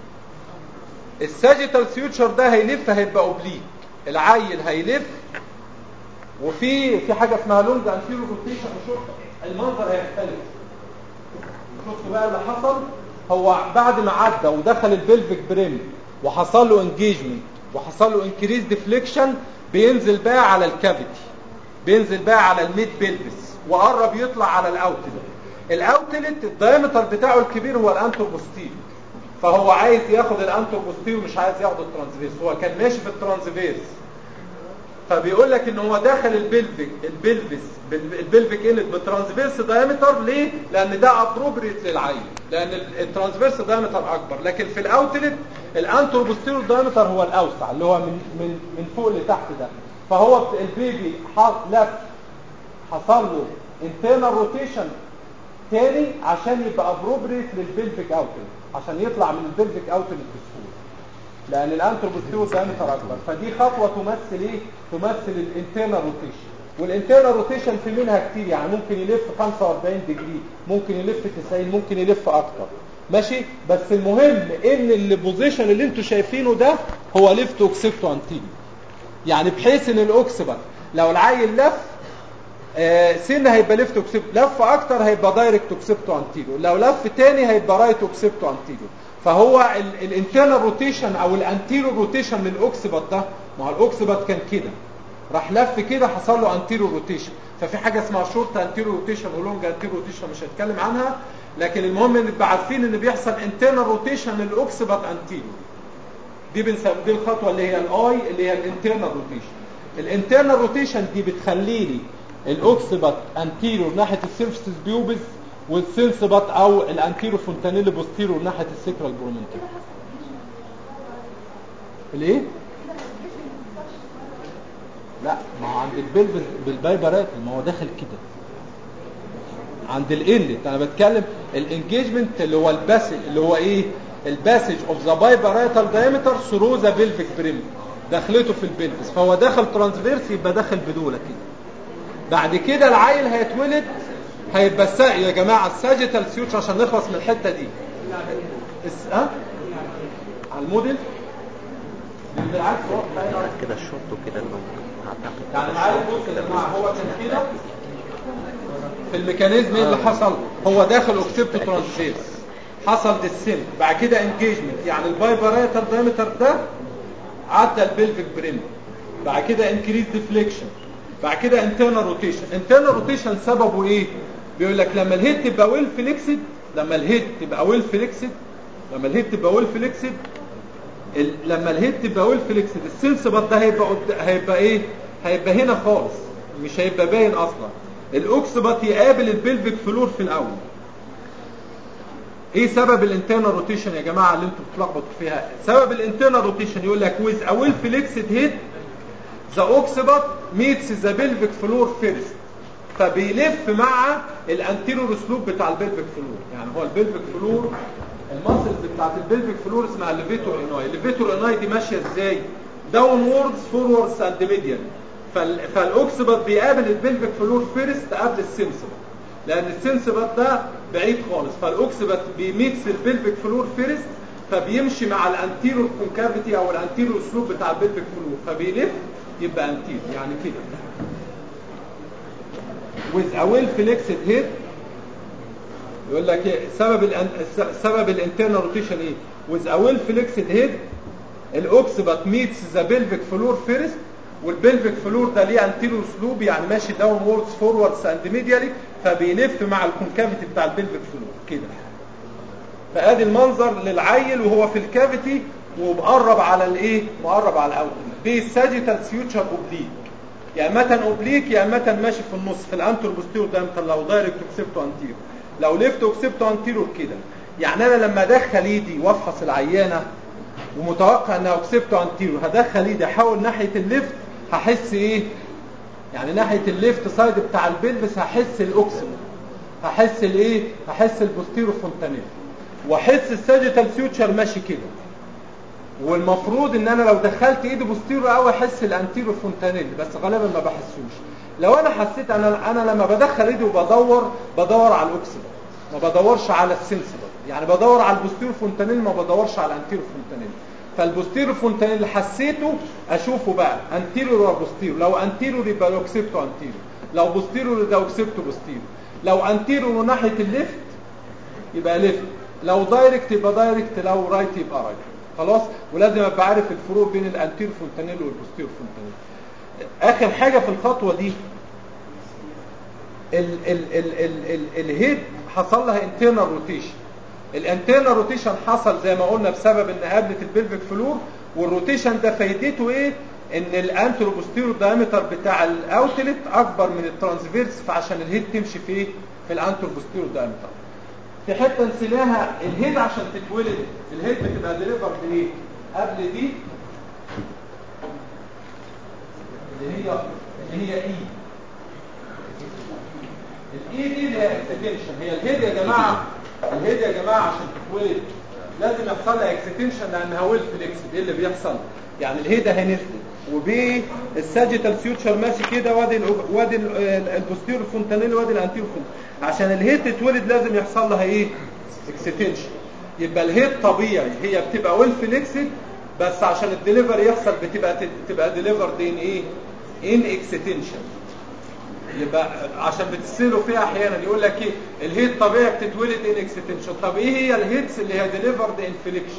الساجيتال سيوتشر ده هيلف هيبقى اوبليك العيل هيلف وفي في حاجه اسمها لونج انتيرو روتيشن وشوف المنظر هيختلف شفتوا بقى اللي حصل هو بعد ما عدى ودخل البلفيك بريم وحصل له انجيجمنت وحصل له انكريز ديفليكشن بينزل بقى على الكافيتي بينزل بقى على الميد بيلفس وقرب يطلع على الاوتلت الاوتلت الدايمتر بتاعه الكبير هو الانتروبوستير فهو عايز ياخد الانتروبوستير ومش عايز ياخد الترانسفيرس هو كان ماشي في الترانسفيرس فبيقول لك ان هو داخل البلفيك البلفس البلفيك انت بالترانسفيرس دايمتر ليه لان ده ابروبريت للعين لان الترانسفيرس دايمتر اكبر لكن في الاوتلت الانتروبوستيرور دايمتر هو الاوسع اللي هو من من من فوق لتحت ده فهو البيبي لف حصل له internal روتيشن تاني عشان يبقى ابروبريت للبلفيك اوتلت عشان يطلع من البلفيك اوتلت بسهوله لان الانتروبوستيرور دايمتر اكبر فدي خطوه تمثل ايه تمثل الانترنال روتيشن والانترنال روتيشن في منها كتير يعني ممكن يلف 45 ديجري ممكن يلف 90 ممكن يلف اكتر ماشي بس المهم ان البوزيشن اللي انتوا شايفينه ده هو ليفت اوكسيبتو انتيريور يعني بحيث ان الاوكسبت لو العيل لف آه سن هيبقى ليفت اوكسيبتو لف اكتر هيبقى دايركت اوكسيبتو انتيريور لو لف تاني هيبقى رايت اوكسيبتو انتيريور فهو الانترنال روتيشن او الانتيريور روتيشن للاوكسبت ده ما هو الاوكسبت كان كده راح لف كده حصل له انتيريور روتيشن ففي حاجه اسمها شورت انتيريور روتيشن ولونج انتيريور روتيشن مش هتكلم عنها لكن المهم ان نبقى عارفين ان بيحصل انترنال روتيشن للاوكسبت انتيريور دي بنسمي دي الخطوه اللي هي الاي اللي هي الانترنال روتيشن الانترنال روتيشن دي بتخلي لي الاوكسبت انتيريور ناحيه السيرفيسز بيوبس والسنسبت او الانتيريور فونتانيل بوستيريور ناحيه السكرال برومنتير الايه لا ما هو عند البلبس بالبايبرات ما هو داخل كده عند الانلت انا بتكلم الانجيجمنت اللي هو الباسج اللي هو ايه الباسج اوف ذا بايبراتال دايمتر ثرو ذا بلفيك بريم دخلته في البلفس فهو دخل ترانسفيرس يبقى داخل بدوله كده بعد كده العيل هيتولد هيبقى السا... يا جماعه الساجيتال سيوتش عشان نخلص من الحته دي اس... ها على الموديل بالعكس هو كده الشورت وكده اللونج اعتقد يعني معايا بص يا جماعه هو كان كده في الميكانيزم ايه اللي حصل هو داخل اوكسيبتو ترانسفيرس حصل ديسنت بعد كده انجيجمنت يعني البايبراتال دايمتر ده عدى البلفيك بريم بعد كده انكريز ديفليكشن بعد كده انترنال روتيشن انترنال روتيشن سببه ايه بيقول لك لما الهيد تبقى ويل فليكسد لما الهيد تبقى ويل فليكسد لما الهيد تبقى ويل فليكسد ال... لما الهيد تبقى ويل فليكسد السنسبت ده هيبقى قد... هيبقى ايه هيبقى هنا خالص مش هيبقى باين اصلا الاوكسبت يقابل البلفيك فلور في الاول ايه سبب الانترنال روتيشن يا جماعه اللي انتوا بتلخبطوا فيها سبب الانترنال روتيشن يقول لك with a well flexed head the occiput meets the pelvic floor first فبيلف مع الانتيريور سلوب بتاع البلفيك فلور يعني هو البلفيك فلور الماسلز بتاعت البلفيك فلور اسمها الليفيتور اناي الليفيتور اناي دي ماشيه ازاي داون ووردز فوروردز اند ميديان فالاوكسبت بيقابل البلفيك فلور فيرست قبل السنسبت لان السنسبت ده بعيد خالص فالاوكسبت بيميكس البلفيك فلور فيرست فبيمشي مع الانتيريور كونكافيتي او الانتيريور سلوب بتاع البلفيك فلور فبيلف يبقى انتير يعني كده with a well flexed head يقول لك إيه؟ سبب الان... سبب الانترنال روتيشن ايه with a well flexed head الاوكسبت ميتس ذا بلفيك فلور فيرست والبلفيك فلور ده ليه انتيريور سلوب يعني ماشي داون ووردز فوروردز اند ميديالي فبيلف مع الكونكافيتي بتاع البلفيك فلور كده فادي المنظر للعيل وهو في الكافيتي ومقرب على الايه مقرب على الاوتل دي ساجيتال سيوتشر اوبليك يا اما اوبليك يا اما ماشي في النص في الانتر بوستيرور ده لو دايركت اوكسبتو انتيرو لو ليفت اوكسبتو انتيرو كده يعني انا لما ادخل ايدي وافحص العيانه ومتوقع انها اوكسبتو انتيرو هدخل ايدي احاول ناحيه الليفت هحس ايه يعني ناحيه الليفت سايد بتاع البلبس هحس الاوكسبت هحس الايه هحس البوستيرو فونتانيل واحس الساجيتال سيوتشر ماشي كده والمفروض ان انا لو دخلت ايدي بوستيرو قوي احس الانتيرو فونتانيل بس غالبا ما بحسوش لو انا حسيت انا انا لما بدخل ايدي وبدور بدور على الاوكسيد ما بدورش على السنسبل يعني بدور على البوستيرو فونتانيل ما بدورش على الانتيرو فونتانيل فالبوستيرو فونتانيل اللي حسيته اشوفه بقى انتيرو ولا بوستيرو لو انتيرو يبقى اوكسيبتو انتيرو لو بوستيرو يبقى اوكسيبتو بوستيرو لو انتيرو ناحيه الليفت يبقى ليفت لو دايركت يبقى دايركت لو رايت يبقى رايت خلاص ولازم ابقى عارف الفروق بين الانتير فونتانيل والبوستير فونتانيل اخر حاجه في الخطوه دي ال ال ال ال ال الهيد حصل لها انترنال روتيشن الانترنال روتيشن حصل زي ما قلنا بسبب ان قابلت البلفيك فلور والروتيشن ده فايدته ايه ان الانترو بوستيرو دايمتر بتاع الاوتلت اكبر من الترانسفيرس فعشان الهيد تمشي في ايه في الانترو بوستيرو دايمتر في حته نسيناها الهيد عشان تتولد الهيد بتبقى ديليفر بايه قبل دي اللي هي اللي هي اي الاي دي اللي هي اكستنشن هي الهيد يا جماعه الهيد يا جماعه عشان تتولد لازم يحصل لها اكستنشن لانها ويل فليكس ايه اللي بيحصل يعني الهيد اهي نزلت وبي الساجيتال سيوتشر ماشي كده وادي ال- وادي البوستيرو فونتانيل وادي الانتيرو فونتانيل عشان الهيد تتولد لازم يحصل لها ايه اكستنشن يبقى الهيد طبيعي هي بتبقى ويل فليكسد بس عشان الدليفر يحصل بتبقى تبقى ديليفرد ان ايه ان اكستنشن يبقى عشان بتسألوا فيها احيانا يقول لك ايه الهيد طبيعي بتتولد ان اكستنشن طب ايه هي الهيدز اللي هي ديليفرد ان فليكشن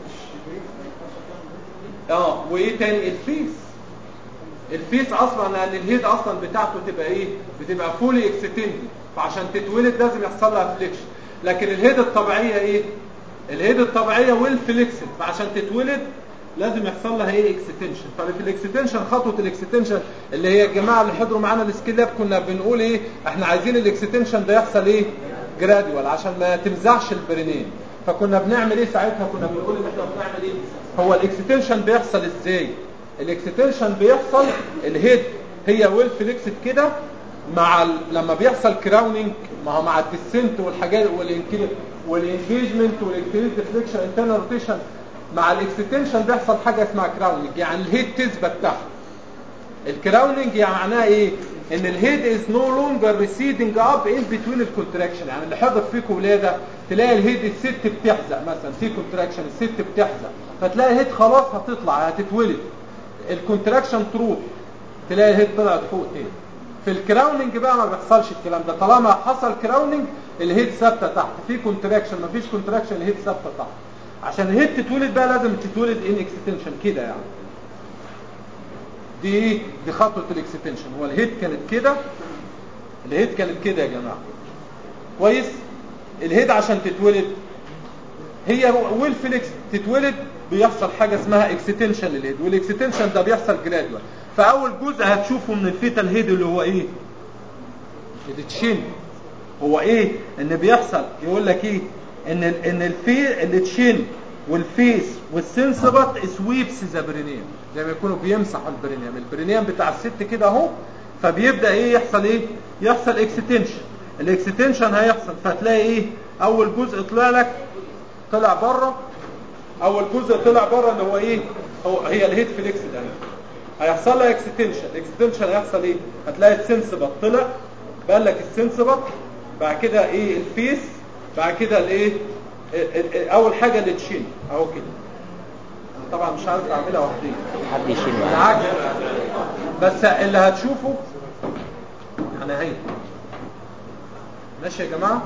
اه وايه تاني الفيس الفيس اصلا لان الهيد اصلا بتاعته تبقى ايه بتبقى فولي اكستندد فعشان تتولد لازم يحصل لها فليكشن لكن الهيد الطبيعيه ايه الهيد الطبيعيه ويل فليكسد فعشان تتولد لازم يحصل لها ايه اكستنشن ففي الاكستنشن خطوه الاكستنشن اللي هي الجماعه اللي حضروا معانا السكيل لاب كنا بنقول ايه احنا عايزين الاكستنشن ده يحصل ايه جراديوال عشان ما تمزعش البرينين فكنا بنعمل ايه ساعتها كنا بنقول ان احنا بنعمل ايه هو الاكستنشن بيحصل ازاي الاكستنشن بيحصل الهيد هي ويل فليكسد كده مع ال... لما بيحصل كراوننج ما هو مع الديسنت والحاجات والانكري والانجيجمنت والانكريز ديفليكشن انترنال روتيشن مع الاكستنشن بيحصل حاجه اسمها كراوننج يعني الهيد تثبت تحت الكراوننج يعني معناها ايه ان الهيد از نو لونجر ريسيدنج اب ان بتوين الكونتراكشن يعني اللي حضر فيكم ولاده تلاقي الهيد الست بتحزق مثلا في كونتراكشن الست بتحزق فتلاقي الهيد خلاص هتطلع هتتولد الكونتراكشن تروح تلاقي الهيد طلعت فوق تاني في الكراوننج بقى ما بيحصلش الكلام ده طالما حصل كراوننج الهيد ثابته تحت في كونتراكشن ما فيش كونتراكشن الهيد ثابته تحت عشان الهيد تتولد بقى لازم تتولد ان اكستنشن كده يعني دي ايه دي خطوه الاكستنشن هو الهيد كانت كده الهيد كانت كده يا جماعه كويس الهيد عشان تتولد هي ويل فليكس تتولد بيحصل حاجه اسمها اكستنشن للهيد والاكستنشن ده بيحصل جرادوال فاول جزء هتشوفه من الفيتال هيد اللي هو ايه التشين هو ايه ان بيحصل يقول لك ايه ان ال ان الفي التشين والفيس والسنسبت سويبس ذا برينيم زي ما يكونوا بيمسحوا البرينيم البرينيم بتاع الست كده اهو فبيبدا ايه يحصل ايه يحصل اكستنشن الاكستنشن هيحصل فتلاقي ايه اول جزء طلع لك طلع بره اول جزء طلع بره اللي هو ايه هو هي الهيد فليكس ده هيحصل لها اكستنشن الاكستنشن هيحصل ايه هتلاقي السنسبت طلع بقى لك السنسبت بعد كده ايه الفيس بعد كده الايه ال- ال- اول حاجه اللي تشين اهو كده أنا طبعا مش عارف اعملها وحدي حد يشيل معاه بالعكس بس اللي هتشوفه يعني هي ماشي يا جماعه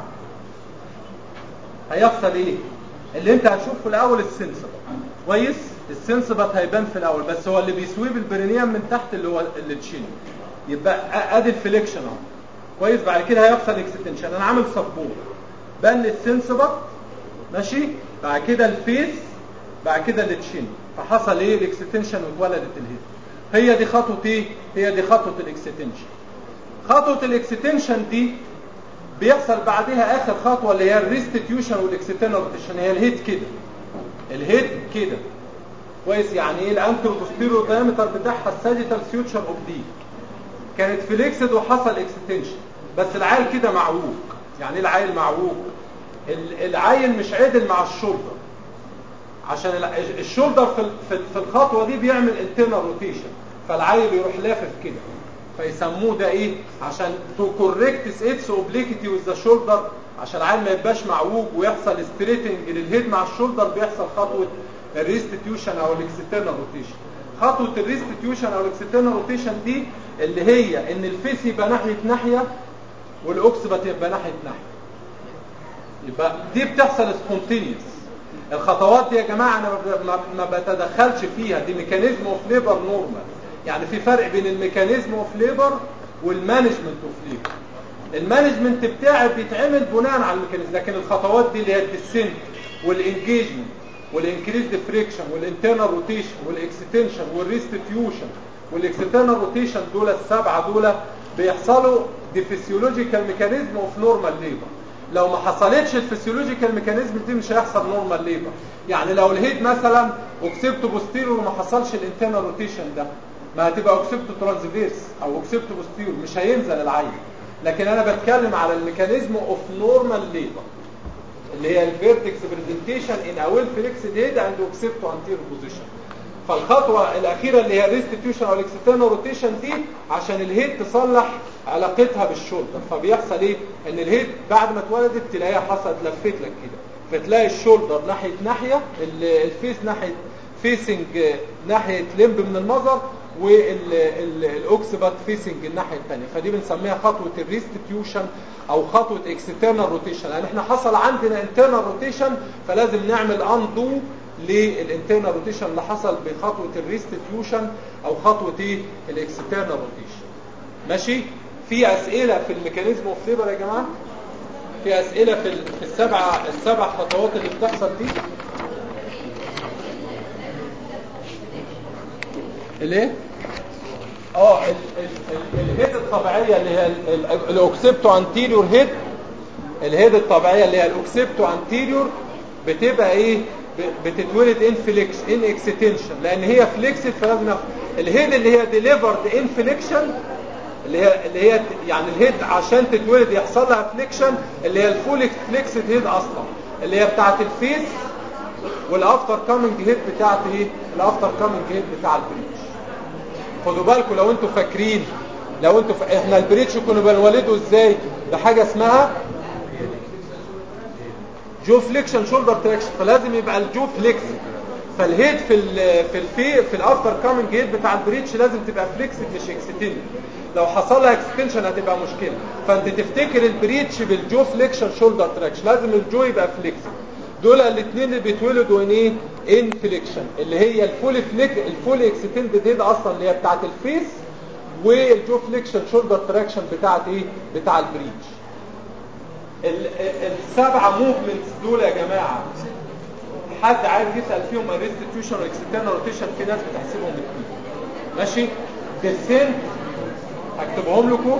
هيحصل ايه اللي انت هتشوفه في الاول السنسبت كويس السنسبت هيبان في الاول بس هو اللي بيسويب البرينيوم من تحت اللي هو اللي تشين يبقى أ- ادي الفليكشن اهو كويس بعد كده هيحصل اكستنشن انا عامل سبورت بان السنسبت ماشي بعد كده الفيس بعد كده التشين فحصل ايه الاكستنشن واتولدت الهيد هي دي خطوه ايه هي دي خطوه الاكستنشن خطوه الاكستنشن دي بيحصل بعدها اخر خطوه اللي هي الريستيتيوشن والاكسترنال روتيشن هي الهيد كده الهيد كده كويس يعني ايه الانترو بوستيرو دايمتر بتاعها الساجيتال سيوتشر اوف دي كانت فليكسد وحصل اكستنشن بس العيل كده معوج يعني ايه العيل معوج ال- العيل مش عدل مع الشولدر عشان ال- الشولدر في ال- في في الخطوه دي بيعمل انترنال روتيشن فالعيل يروح لافف كده فيسموه ده ايه عشان تو كوركت اتس اوبليكيتي وذ ذا شولدر عشان العيل ما يبقاش معوج ويحصل ستريتنج للهيد مع الشولدر بيحصل خطوه الريستيتيوشن او الاكسترنال روتيشن خطوه الريستيتيوشن او الاكسترنال روتيشن دي اللي هي ان الفيس يبقى ناحيه ناحيه والاوكسبت يبقى ناحيه ناحيه يبقى دي بتحصل سبونتينيوس الخطوات دي يا جماعه انا ما- ما, ما بتدخلش فيها دي ميكانيزم اوف ليبر نورمال يعني في فرق بين الميكانيزم اوف ليبر والمانجمنت اوف ليبر المانجمنت بتاعي بيتعمل بناء على الميكانيزم لكن الخطوات دي اللي هي الديسنت والانجيجمنت والانكريز فريكشن والانترنال روتيشن والاكستنشن والريستيتيوشن والاكسترنال روتيشن دول السبعه دول بيحصلوا دي فيسيولوجيكال ميكانيزم اوف نورمال ليبر لو ما حصلتش الفسيولوجيكال ميكانيزم دي مش هيحصل نورمال ليبر يعني لو الهيد مثلا اوكسبتو بوستيرور وما حصلش الانترنال روتيشن ده ما هتبقى اوكسبتو ترانسفيرس او اوكسبتو بوستيرور مش هينزل العين لكن انا بتكلم على الميكانيزم اوف نورمال ليبر اللي هي الفيرتكس برزنتيشن ان اول فليكس هيد اند اوكسبتو انتير بوزيشن فالخطوه الاخيره اللي هي الريستيتيوشن او الاكسترنال روتيشن دي عشان الهيد تصلح علاقتها بالشولدر فبيحصل ايه ان الهيد بعد ما اتولدت تلاقيها حصلت لفت لك كده فتلاقي الشولدر ناحيه ناحيه الفيس ناحيه فيسنج ناحيه لمب من المظهر والاوكسبات فيسنج الناحيه الثانيه فدي بنسميها خطوه الريستيتيوشن او خطوه اكسترنال روتيشن يعني احنا حصل عندنا انترنال روتيشن فلازم نعمل اندو للانترنال روتيشن اللي حصل بخطوه الريستيتيوشن او خطوه ايه الاكسترنال روتيشن ماشي في اسئله في الميكانيزم اوف ليبر يا جماعه في اسئله في في السبعه السبع خطوات اللي بتحصل دي الايه اه الهيد الطبيعيه اللي هي الاوكسبتو انتيريور هيد الهيد الطبيعيه اللي هي الاوكسبتو انتيريور بتبقى ايه بتتولد ان فليكس ان اكستنشن لان هي فليكسد فلازم الهيد اللي هي ديليفرد ان فليكشن اللي هي اللي هي يعني الهيد عشان تتولد يحصل لها فليكشن اللي هي الفول فليكسد هيد اصلا اللي هي بتاعه الفيس والافتر كامينج هيد بتاعه ايه الافتر كامينج هيد بتاع البريتش خدوا بالكم لو انتوا فاكرين لو انتوا ف... احنا البريتش كنا بنولده ازاي بحاجه اسمها جو فليكشن شولدر تراكشن فلازم يبقى الجو فليكس فالهيد في ال في الفي في الافتر كامينج هيد بتاع البريتش لازم تبقى فليكسد مش اكستند لو حصل لها اكستنشن هتبقى مشكله فانت تفتكر البريتش بالجو فليكشن شولدر تراكشن لازم الجو يبقى فليكسد دول الاثنين اللي بيتولدوا ان ايه ان فليكشن اللي هي الفول فليك الفول اكستندد هيد اصلا اللي هي بتاعه الفيس والجو فليكشن شولدر تراكشن بتاعه ايه بتاع البريتش السبعه موفمنتس دول يا جماعه حد عايز يسال فيهم الريستيتيوشن والاكسترنال روتيشن في ناس بتحسبهم الاثنين ماشي ديسنت هكتبهم لكم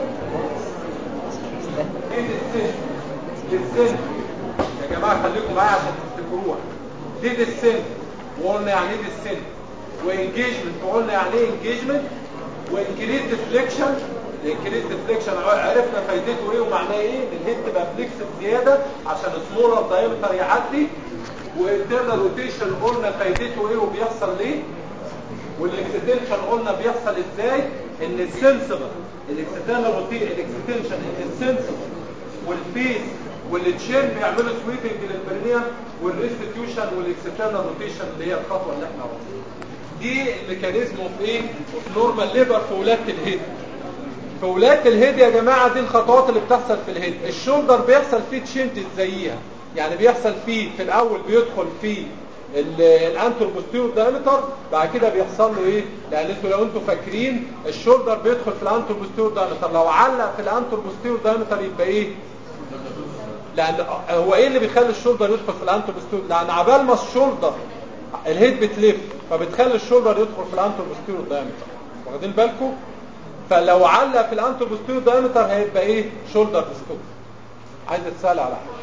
ايه ديسنت ديسنت يا جماعه خليكم معايا عشان تفتكروها دي ديسنت وقلنا يعني ايه ديسنت وانجيجمنت وقلنا يعني ايه انجيجمنت وانكريز ديفليكشن الانكريز ديفليكشن عرفنا فايدته ايه ومعناه ايه ان الهيد تبقى فليكسد زياده عشان سمولر دايمتر يعدي والانترنال روتيشن قلنا فايدته ايه وبيحصل ليه والاكستنشن قلنا بيحصل ازاي ان السنسبل الاكسترنال روتيشن الاكستنشن ان السنسبل والفيس والتشين بيعملوا سويبنج للبرينيا والريستيتيوشن والاكسترنال روتيشن اللي هي الخطوه اللي احنا قلناها دي الميكانيزم اوف ايه اوف نورمال ليبر في ولاده الهيد في ولاده الهيد يا جماعه دي الخطوات اللي بتحصل في الهيد الشولدر بيحصل فيه تشينجز زيها يعني بيحصل فيه في الاول بيدخل فيه الانتر بوستيرور دايمتر بعد كده بيحصل له ايه لان انتوا لو انتوا فاكرين الشولدر بيدخل في الانتر بوستيرور دايمتر لو علق في الانتر بوستيرور دايمتر يبقى ايه لان هو ايه اللي بيخلي الشولدر يدخل في الانتر بوستيرور لان عبال ما الشولدر الهيد بتلف فبتخلي الشولدر يدخل في الانتر بوستيرور دايمتر واخدين بالكم فلو علق في الانتر بوستيرور دايمتر هيبقى ايه شولدر ستوب عايز تسال على حاجه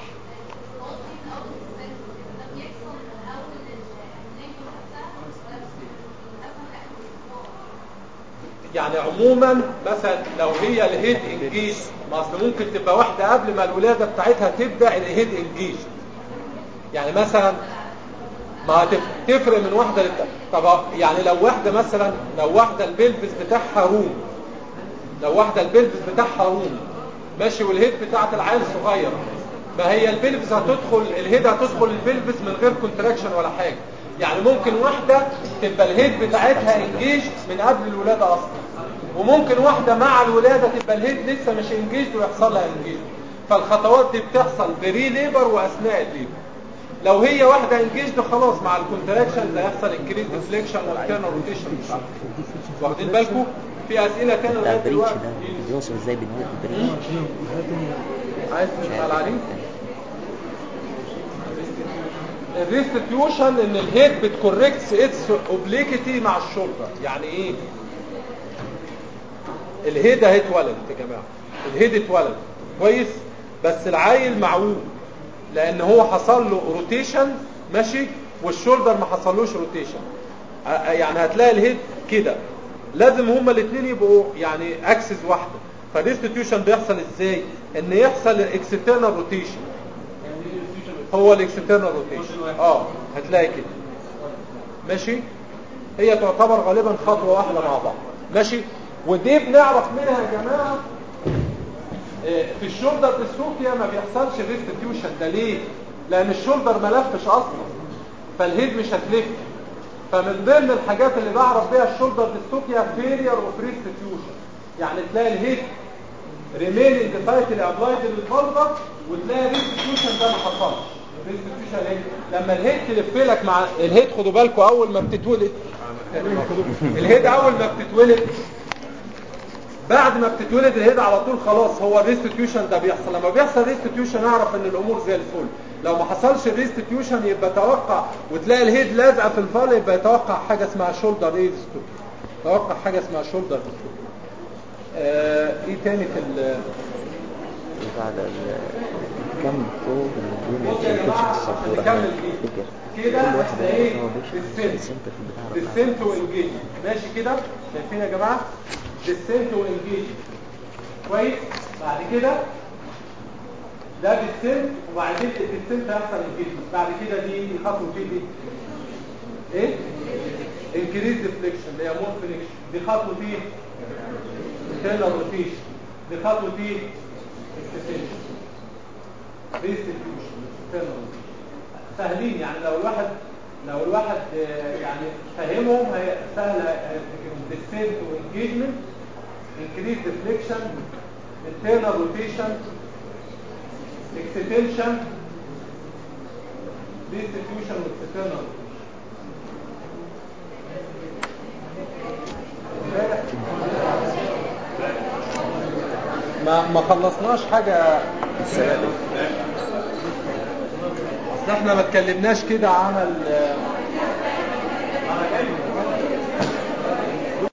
يعني عموما مثلا لو هي الهيد انجيج ما اصل ممكن تبقى واحده قبل ما الولاده بتاعتها تبدا الهيد انجيج يعني مثلا ما تفرق من واحده للتانيه طب يعني لو واحده مثلا لو واحده البلفس بتاعها روم لو واحده البلفس بتاعها روم ماشي والهيد بتاعت العيل صغير ما هي البلفس هتدخل الهيد هتدخل البلفس من غير كونتراكشن ولا حاجه يعني ممكن واحدة تبقى الهيد بتاعتها انجيج من قبل الولادة اصلا وممكن واحدة مع الولادة تبقى الهيد لسه مش انجيج ويحصل لها انجيج فالخطوات دي بتحصل بري ليبر واثناء الليبر لو هي واحدة انجيج خلاص مع الكونتراكشن هيحصل انكريز ديفليكشن والترنال روتيشن واخدين بالكم في اسئله تانية لغايه دلوقتي ده بيوصل ازاي بين البريتش عايز تسال عليه الريستيتيوشن ان الهيد بتكوركتس اتس اوبليكيتي مع الشولدر يعني ايه الهيد اهي اتولد يا جماعه الهيد اتولد كويس بس العيل معوج لان هو حصل له روتيشن ماشي والشولدر ما حصلوش روتيشن يعني هتلاقي الهيد كده لازم هما الاثنين يبقوا يعني اكسس واحده فالريستيتيوشن بيحصل ازاي ان يحصل الاكسترنال روتيشن هو الاكسترنال روتيشن اه هتلاقي كده ماشي هي تعتبر غالبا خطوة واحدة مع بعض ماشي ودي بنعرف منها يا جماعة آه، في الشولدر ديستروفيا ما بيحصلش ريستيتيوشن ده ليه لان الشولدر ما لفش اصلا فالهيد مش هتلف فمن ضمن الحاجات اللي بعرف بيها الشولدر ديستروفيا فيلير اوف ريستيتيوشن يعني تلاقي الهيد ريميننج تايتلي ابلايد للفالفا وتلاقي ريستيتيوشن ده ما حصلش ريستيتيوشن هيد لما الهيد تلف لك مع الهيد خدوا بالكم اول ما بتتولد الهيد اول ما بتتولد بعد ما بتتولد الهيد على طول خلاص هو الريستيتيوشن ده بيحصل لما بيحصل ريستيتيوشن اعرف ان الامور زي الفل لو ما حصلش الريستيتيوشن يبقى توقع وتلاقي الهيد لازقه في الفال يبقى يتوقع حاجه اسمها شولدر ريستيتيوشن توقع حاجه اسمها شولدر ريستيتيوشن آه ايه تاني في ال بعد ال كم فوق الدنيا في الكوتش السبورة نكمل فكر كده كده كل واحد احنا بقى ايه هو بيشرح ديسنت السنتر في البتاع بتاعه. ديسنت وانجيج ماشي كده شايفين يا جماعه ديسنت وانجيج كويس بعد كده ده ديسنت وبعدين الديسنت هيحصل انجيج بعد كده دي دي خطوه دي دي ايه انكريز ديفليكشن اللي هي مور فليكشن دي خطوه دي internal روتيشن دي خطوه دي اكستنشن ريستيتيوشن internal روتيشن سهلين يعني لو الواحد لو الواحد آه، يعني فهمهم هي سهل هيفتكرهم ديسنت وانجيجمنت انكريز ديفليكشن internal روتيشن اكستنشن ريستيتيوشن واكسترنال ما ما خلصناش حاجه السلام اصل احنا ما اتكلمناش كده عن ال-